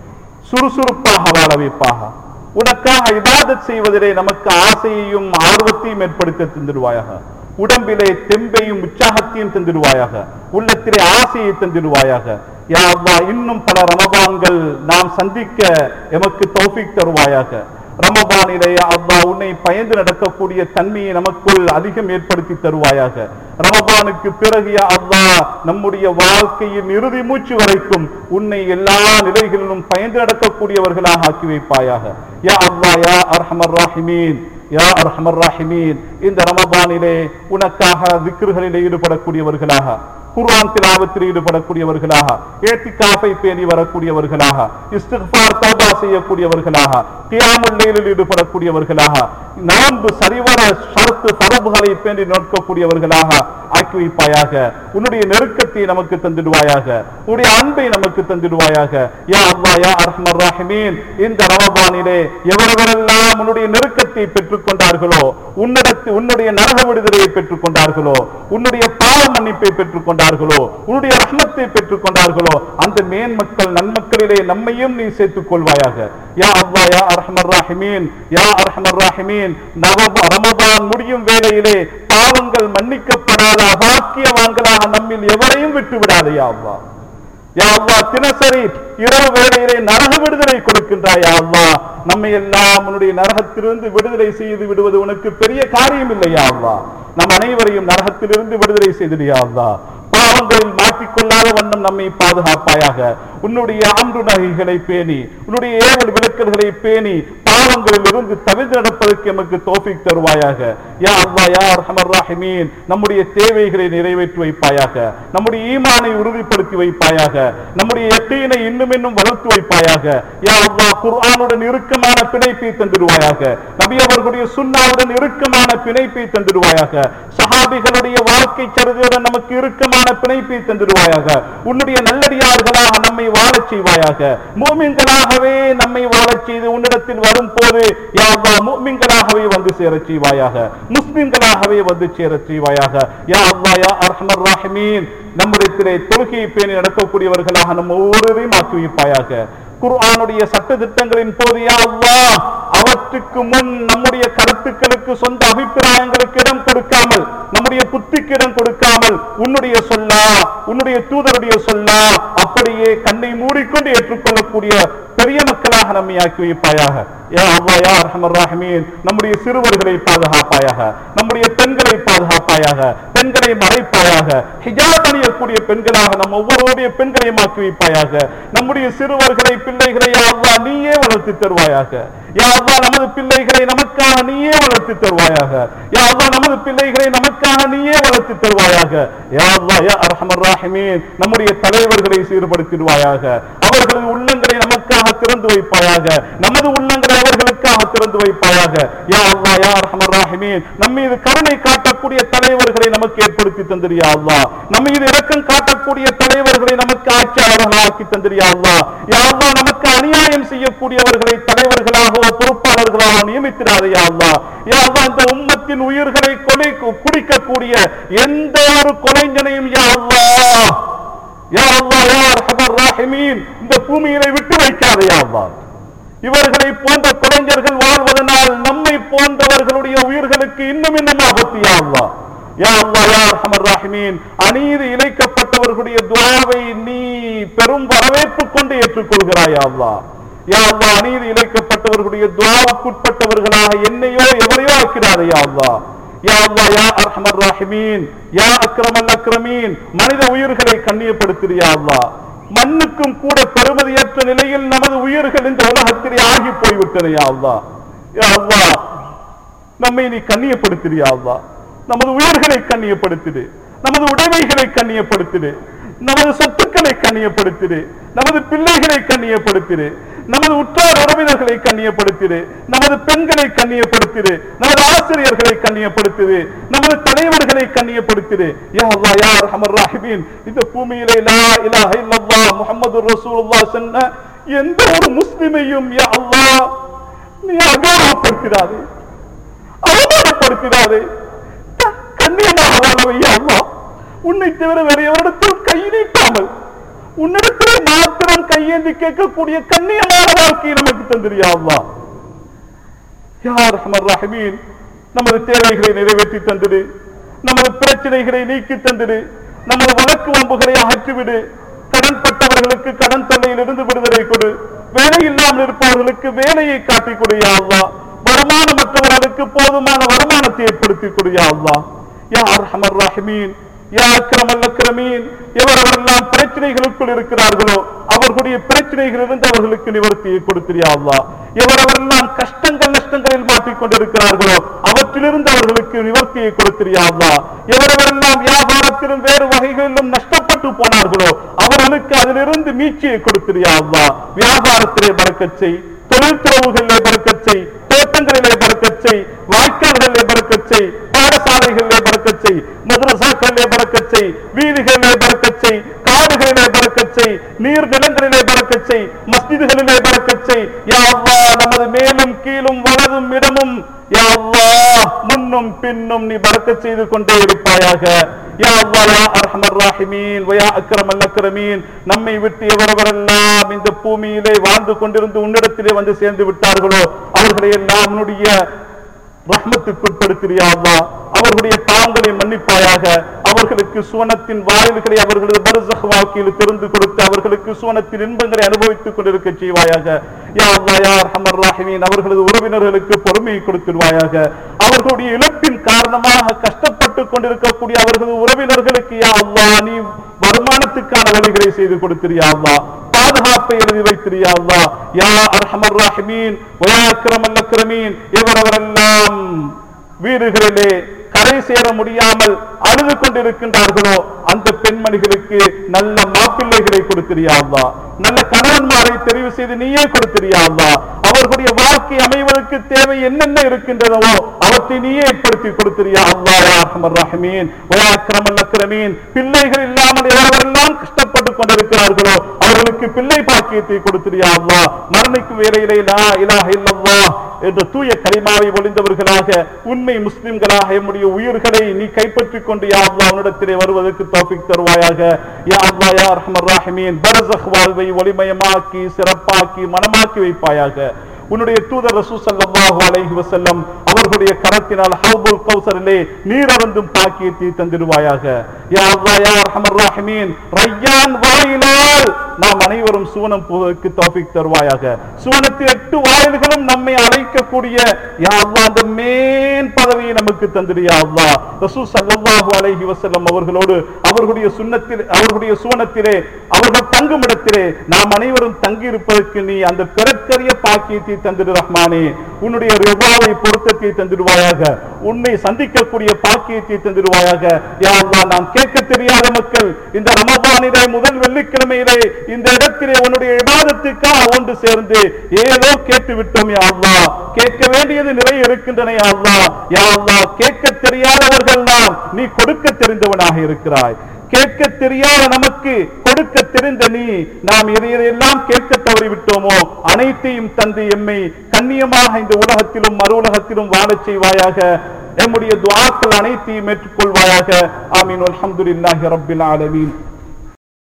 சுறுசுறுப்பாக வாழ வைப்பாக உனக்காக இபாதத் செய்வதிலே நமக்கு ஆசையையும் ஆர்வத்தையும் ஏற்படுத்த தந்துடுவாயாக உடம்பிலே தெம்பையும் உற்சாகத்தையும் தந்துடுவாயாக உள்ளத்திலே ஆசையை தந்துடுவாயாக யா அல்லாஹ் இன்னும் பல ரமபான்கள் நாம் சந்திக்க எமக்கு தௌஃபீக் தருவாயாக ரமபானிலே அல்லாஹ் உன்னை பயந்து நடக்கக்கூடிய தன்மையை நமக்குள் அதிகம் ஏற்படுத்தி தருவாயாக ரமபானுக்கு பிறகு யா அல்லாஹ் நம்முடைய வாழ்க்கையின் இறுதி மூச்சு வரைக்கும் உன்னை எல்லா நிலைகளிலும் பயந்து நடக்கக்கூடியவர்களாக ஆக்கி வைப்பாயாக யா அல்லாஹ் யா அர்ஹமர் ராஹிமீன் யா அர்ஹமர் ராஹிமீன் இந்த ரமபானிலே உனக்காக விக்கிர்களிலே ஈடுபடக்கூடியவர்களாக குர்ஆன் திலாவத்தில் ஈடுபடக்கூடியவர்களாக ஏத்திகாஃபை பேணி வரக்கூடியவர்களாக இஸ்திக்ஃபார் தௌபா செய்யக்கூடியவர்களாக கியாமுல் லைலில் ஈடுபடக்கூடியவர்களாக நான்கு சரிவர ஷரத்து ஃபரபுகளை பேணி நோக்கக்கூடியவர்களாக ஆக்கி வைப்பாயாக உன்னுடைய நெருக்கத்தை நமக்கு தந்திடுவாயாக உன்னுடைய அன்பை நமக்கு தந்திடுவாயாக யா அல்லாஹ் யா அர்ஹமர் ராஹிமீன் இந்த ரமபானிலே எவரெவரெல்லாம் உன்னுடைய நெருக்கத்தை பெற்றுக் கொண்டார்களோ உன்னிடத்து உன்னுடைய நரக விடுதலையை பெற்றுக் கொண்டார்களோ உன்னுடைய பாவ மன்னிப்பை பெற்றுக் கொண்டார்களோ உன்னுடைய ரஹ்மத்தை பெற்றுக் கொண்டார்களோ அந்த மேன்மக்கள் நன்மக்களிலே நம்மையும் நீ சேர்த்துக் கொள்வாயாக யா அல்லாஹ் யா அர்ஹமர் ராஹிமீன் யா அர்ஹமர் ராஹிமீன் நவ ரமபான் முடியும் வேளையிலே பாவங்கள் மன்னிக்கப்படாத அபாக்கியவான்களாக நம்மில் எவரையும் விட்டு விடாதே யா அல்லாஹ் யா அல்லாஹ் தினசரி இரவு வேளையிலே நரக விடுதலை கொடுக்கின்றாய் யா அல்லாஹ் நம்மை எல்லாம் உன்னுடைய நரகத்திலிருந்து விடுதலை செய்து விடுவது உனக்கு பெரிய காரியம் இல்லை யா அல்லாஹ் நம் அனைவரையும் நரகத்திலிருந்து விடுதலை செய்திடு யா அல்லாஹ் பாவங்களில் மாட்டிக்கொள்ளாத வண்ணம் நம்மை பாதுகாப்பாயாக உன்னுடைய அன்று நகைகளை பேணி உன்னுடைய ஏவல் விளக்கல்களை பேணி பாவங்களில் இருந்து தவிர்த்து நடப்பதற்கு எமக்கு தோஃபிக் தருவாயாக யா அல்லாஹ் யா அர்ஹமர் ராஹிமீன் நம்முடைய தேவைகளை நிறைவேற்றி வைப்பாயாக நம்முடைய ஈமானை உறுதிப்படுத்தி வைப்பாயாக நம்முடைய யக்கீனை இன்னும் இன்னும் வளர்த்து வைப்பாயாக யா அல்லாஹ் குர்ஆனுடன் இறுக்கமான பிணைப்பை தந்திடுவாயாக நபி அவர்களுடைய சுன்னாவுடன் இறுக்கமான பிணைப்பை தந்திடுவாயாக சஹாபிகளுடைய வாழ்க்கை சரிதையுடன் நமக்கு இறுக்கமான பிணைப்பை தந்திடுவாயாக உன்னுடைய நல்லடியார்களாக நம்மை வாழச் செய்வாயாக மூமின்களாகவே நம்மை வாழச் செய்து உன்னிடத்தில் வரும் போது யா அல்லாஹ் மூமின்களாகவே வந்து சேரச் செய்வாயாக முஸ்லிம்களாகவே வந்து சேரச் செய்வாயாக யா அல்லாஹ் யா அர்ஹமர் ராஹிமீன் நம்மிடத்திலே தொழுகையை பேணி நடக்கக்கூடியவர்களாக நம்ம ஒவ்வொருவரையும் ஆக்கி வைப்பாயாக குர்ஆனுடைய சட்ட திட்டங்களின் போது யா அல்லாஹ் அவற்றுக்கு முன் நம்முடைய கருத்துக்களுக்கு சொந்த அபிப்பிராயங்களுக்கு இடம் கொடுக்காமல் நம்முடைய புத்திக்கு இடம் கொடுக்காமல் உன்னுடைய சொல்லா உன்னுடைய தூதருடைய சொல்லா அப்படியே கண்ணை மூடிக்கொண்டு ஏற்றுக்கொள்ளக்கூடிய பெரிய மக்களாக நம்மை ஆக்கி வைப்பாயாக யா அல்லாஹ் யா அர்ஹமர் ராஹிமீன் நம்முடைய சிறுவர்களை பாதுகாப்பாயாக நம்முடைய பெண்களை பாதுகாப்பாயாக பெண்களை மறைப்பாயாக ஹிஜாப் அணியக்கூடிய பெண்களாக நம் ஒவ்வொருடைய பெண்களையும் ஆக்கி வைப்பாயாக நம்முடைய சிறுவர்களை பிள்ளைகளை யா அல்லாஹ் நீயே வளர்த்து தருவாயாக யா அல்லாஹ் நமது பிள்ளைகளை நமக்காக நீயே வளர்த்து தருவாயாக யா அல்லாஹ் நமது பிள்ளைகளை நமக்காக நீயே வளர்த்து தருவாயாக யா அல்லாஹ் யா அர்ஹமர் ராஹிமீன் நம்முடைய தலைவர்களை சீர்படுத்திடுவாயாக அவர்களது உள்ளங்களை நமக்காக திறந்து வைப்பாயாக நமது உள்ளங்களை அவர்களுக்காக திறந்து வைப்பாயாக யா அல்லாஹ் யா அர்ஹமர் ராஹிமீன் நம்ம மீது கருணை காட்டக்கூடிய தலைவர்களை நமக்கு ஏற்படுத்தி தந்திரியா அல்லாஹ் நம்ம மீது இரக்கம் காட்டக்கூடிய தலைவர்களை நமக்கு ஆட்சியாளர்களாக ஆக்கி தந்திரியா அல்லாஹ் யா அல்லாஹ் நமக்கு அநியாயம் செய்யக்கூடியவர்களை தலைவர்களாகவோ பொறுப்பாளர்களாக நியமித்திராதையா அல்லாஹ் யா அல்லாஹ் இந்த உம்மத்தின் உயிர்களை கொலை குடிக்கக்கூடிய எந்த ஒரு கொலைஞனையும் யா அல்லாஹ் யா அல்லாஹ் யா அர்ஹமர் ராஹிமீன் இந்த பூமியிலே விட்டு வைக்காதே யா அல்லாஹ் இவர்களை போன்ற கொலைஞர்கள் வாழ்வதனால் நம்மை போன்றவர்களுடைய உயிர்களுக்கு இன்னும் இன்னும் ஆபத்து யா அல்லாஹ் யா அல்லாஹ் யா அர்ஹமர் ராஹிமீன் அநீதி இழைக்கப்பட்டவர்களுடைய துஆவை நீ பெரும் வரவேற்பு கொண்டு ஏற்றுக்கொள்கிறாய் யா அல்லாஹ் யா அல்லாஹ் அநீதி இழைக்கப்பட்டவர்களுடைய துஆவுக்குட்பட்டவர்களாக என்னையோ எவரையோ ஆக்கிறாரே யா அல்லாஹ் யா அல்லாஹ் யா அர்ஹமர் ராஹிமீன் யா அக்ரமல் அக்ரமீன் மனித உயிர்களை கண்ணியப்படுத்துறியா அல்லாஹ் மண்ணுக்கும் கூட பெருமதியற்ற நிலையில் நமது உயிர்கள் இந்த உலகத்திலே ஆகி போய்விட்டன யா அல்லாஹ் யா அல்லாஹ் நம்மை நீ கண்ணியப்படுத்துறியா அல்லாஹ் நமது உயிர்களை கண்ணியப்படுத்திடு நமது உடைமைகளை கண்ணியப்படுத்திடு நமது சொத்துக்களை கண்ணியப்படுத்திடு நமது பிள்ளைகளை கண்ணியப்படுத்திடு நமது உற்றார் உறவினர்களை கண்ணியப்படுத்திடு நமது பெண்களை கண்ணியப்படுத்திடு நமது ஆசிரியர்களை கண்ணியப்படுத்திடு நமது தலைவர்களை கண்ணியப்படுத்திடு யா அல்லாஹ் யா அர்ஹமர் ராஹிமீன் இந்த பூமியிலே லா இலாஹ இல்லல்லாஹ் முஹம்மதுர் ரசூலுல்லாஹ் சொன்ன எந்த ஒரு முஸ்லிமையும் யா அல்லாஹ் நீ அகௌரவப்படுத்திடாதே அவமானப்படுத்திடாதே த- கண்ணியமாக வாழவை யா அல்லாஹ் உன்னை தவிர வேற எவரிடத்தில் கை நீட்டாமல் உன்னிடத்திலே மாத்திரம் கையேந்தி கேட்கக்கூடிய கண்ணியமான வாழ்க்கையை நமக்கு தந்திரியா அல்லாஹ் யார் ரஹ்மர் ரஹீம் நமது தேவைகளை நிறைவேற்றி தந்திரு நமது பிரச்சனைகளை நீக்கி தந்திரு நமது வழக்கு வம்புகளை அகற்றிவிடு கடன் பட்டவர்களுக்கு கடன் தொல்லையிலிருந்து விடுதலை கொடு வேலை இல்லாமல் இருப்பவர்களுக்கு வேலையை காட்டிக் கொடு யா அல்லாஹ் வருமானமற்றவர்களுக்கு போதுமான வருமானத்தை ஏற்படுத்தி கொடு யா அல்லாஹ் யா அர்ஹமர் ரஹீமீன் யா அக்ரமல் அக்ரமீன் எவரெல்லாம் பிரச்சனைகளுக்குள் இருக்கிறார்களோ அவர்களுடைய பிரச்சனைகளிலிருந்து அவர்களுக்கு நிவர்த்தியை கொடுத்திரியா அல்லாஹ் எவரெல்லாம் கஷ்டங்கள் நஷ்டங்களில் மாட்டிக் கொண்டிருக்கிறார்களோ அவற்றிலிருந்து அவர்களுக்கு நிவர்த்தியை கொடுத்திரியா அல்லாஹ் எவரெல்லாம் வியாபாரத்திலும் வேறு வகைகளிலும் நஷ்டப்பட்டு போனார்களோ அவர்களுக்கு அதிலிருந்து மீட்சியை கொடுத்திரியா அல்லாஹ் வியாபாரத்திலே பறக்கச் செய் தொழில் துறவுகளிலே பறக்கச் செய் தோட்டங்களிலே பறக்கச் செய் வாய்க்கால்களிலே பறக்கச் செய் பாடசாலைகளிலே பறக்கச் செய் மதரசாக்களிலே பறக்கச் செய் வீதிகளிலே பறக்கச் செய் காடுகளிலே பறக்கச் செய் நீர் நிலங்களிலே பறக்கச் செய் மஸ்ஜிதுகளிலே பறக்கச் செய் யா அல்லாஹ் நமது மேலும் கீழும் வலதும் இடமும் யா அல்லாஹ் முன்னும் பின்னும் நீ பறக்கச் செய்து கொண்டே இருப்பாயாக யா அல்லாஹ் யா அர்ஹமர் ராஹிமீன் வயா அக்ரமல் அக்ரமீன் நம்மை விட்டு எவரவரெல்லாம் இந்த பூமியிலே வாழ்ந்து கொண்டிருந்து உன்னிடத்திலே வந்து சேர்ந்து விட்டார்களோ அவர்களை எல்லாம் உன்னுடைய ரஹ்மத்துக்குட்படுத்தியா அல்லாஹ் அவர்களுடைய பாவங்களை மன்னிப்பாயாக அவர்களுக்கு சுவனத்தின் வாயில்களை அவர்களது பரசக வாழ்க்கையில் திறந்து கொடுத்து அவர்களுக்கு சுவனத்தின் இன்பங்களை அனுபவித்துக் கொண்டிருக்க செய்வாயாக யா அல்லாஹ் யா அர்ஹமர் ராஹிமீன் அவர்களது உறவினர்களுக்கு பொறுமையை கொடுத்திருவாயாக அவர்களுடைய இழப்பின் காரணமாக கஷ்டப்பட்டு கொண்டிருக்கக்கூடிய அவர்களது உறவினர்களுக்கு யா அல்லாஹ் நீ வருமானத்துக்கான வழிகளை செய்து கொடுத்திரியா அல்லாஹ் பாதுகாப்பை எழுதி வைத்திரியா அல்லாஹ் யா அர்ஹமர் ராஹிமீன் வயா அக்ரமல் அக்ரமீன் எவரவரெல்லாம் வீடுகளிலே கரை சேர முடியாமல் அழுது கொண்டிருக்கின்றார்களோ அந்த பெண்மணிகளுக்கு நல்ல மாப்பிள்ளைகளை கொடுத்திரியா அல்லாஹ் நல்ல கணவன்மாரை தெரிவு செய்து நீயே கொடுத்திரியா அல்லாஹ் அவர்களுடைய வாழ்க்கை அமைவதற்கு தேவை என்னென்ன இருக்கின்றனவோ அவற்றை நீயே ஏற்படுத்தி கொடுத்திரியா அல்லாஹ் யா அர்ஹமர் ரஹீமீன் வயா அக்ரமல் அக்ரமீன் பிள்ளைகள் இல்லாமல் எவரெல்லாம் கஷ்டப்பட்டு கொண்டிருக்கிறார்களோ அவர்களுக்கு பிள்ளை பாக்கியத்தை கொடுத்திரியா அல்லாஹ் மரணிக்கும் வேலையிலே லா இலாஹ இல்லல்லாஹ் என்ற தூய கலிமாவை ஒளிந்தவர்களாக உண்மை முஸ்லிம்களாக எம்முடைய உயிர்களை நீ கைப்பற்றிக் கொண்டு யா அல்லாஹ் உன்னிடத்திலே வருவதற்கு தௌஃபீக் தருவாயாக யா அல்லாஹ் யா அர்ஹமர் ராஹிமீன் பரஸக் வாழ்வை ஒளிமயமாக்கி சிறப்பாக்கி மனமாக்கி வைப்பாயாக உன்னுடைய தூதர் ரசூ ஸல்லல்லாஹு அலைஹி வஸல்லம் அவர்களுடைய கரத்தினால் ஹவுபுல் கௌசரிலே நீர் அருந்தும் பாக்கியத்தை தந்திடுவாயாக யா அல்லாஹ் யா அர்ஹமர் ராஹிமீன் ரையான் வாயிலால் நாம் அனைவரும் சுவனம் போவதற்கு தௌஃபீக் தருவாயாக சுவனத்தில் எட்டு வாயில்களும் நம்மை அழைக்கக்கூடிய யா அல்லாஹ் அந்த மேன் பதவியை நமக்கு தந்திடு யா அல்லாஹ் ரசூ ஸல்லல்லாஹு அலைஹி வஸல்லம் அவர்களோடு அவர்களுடைய சுன்னத்தில் அவர்களுடைய சுவனத்திலே அவர்கள் தங்கும் இடத்திலே நாம் அனைவரும் தங்கி இருப்பதற்கு நீ அந்த பிறக்கரிய பாக்கியத்தை தந்திடு ரஹ்மானே உன்னுடைய ரிவாவை பொருத்தத்தை தந்திடுவாயாக உன்னை சந்திக்கக்கூடிய பாக்கியத்தை தந்திடுவாயாக யா அல்லாஹ் நாம் கேட்க தெரியாத மக்கள் இந்த ரமபானிலே முதல் வெள்ளிக்கிழமையிலே இந்த இடத்திலே உன்னுடைய இபாதத்துக்காக ஒன்று சேர்ந்து ஏதோ கேட்டு விட்டோம் யா அல்லாஹ் கேட்க வேண்டியது நிறைய இருக்கின்றன யா அல்லாஹ் யா அல்லாஹ் கேட்க தெரியாதவர்கள் நாம் நீ கொடுக்க தெரிந்தவனாக இருக்கிறாய் கேட்க தெரியாத நமக்கு கொடுக்க தெரிந்த நீ நாம் எதை எதையெல்லாம் கேட்க தவறிவிட்டோமோ அனைத்தையும் தந்து எம்மை கண்ணியமாக இந்த உலகத்திலும் மறு உலகத்திலும் வாழச் செய்வாயாக எம்முடைய துவாக்கள் அனைத்தையும் ஏற்றுக்கொள்வாயாக ஆமீன் அல்ஹம்துலில்லாஹி ரப்பில் ஆலமீன்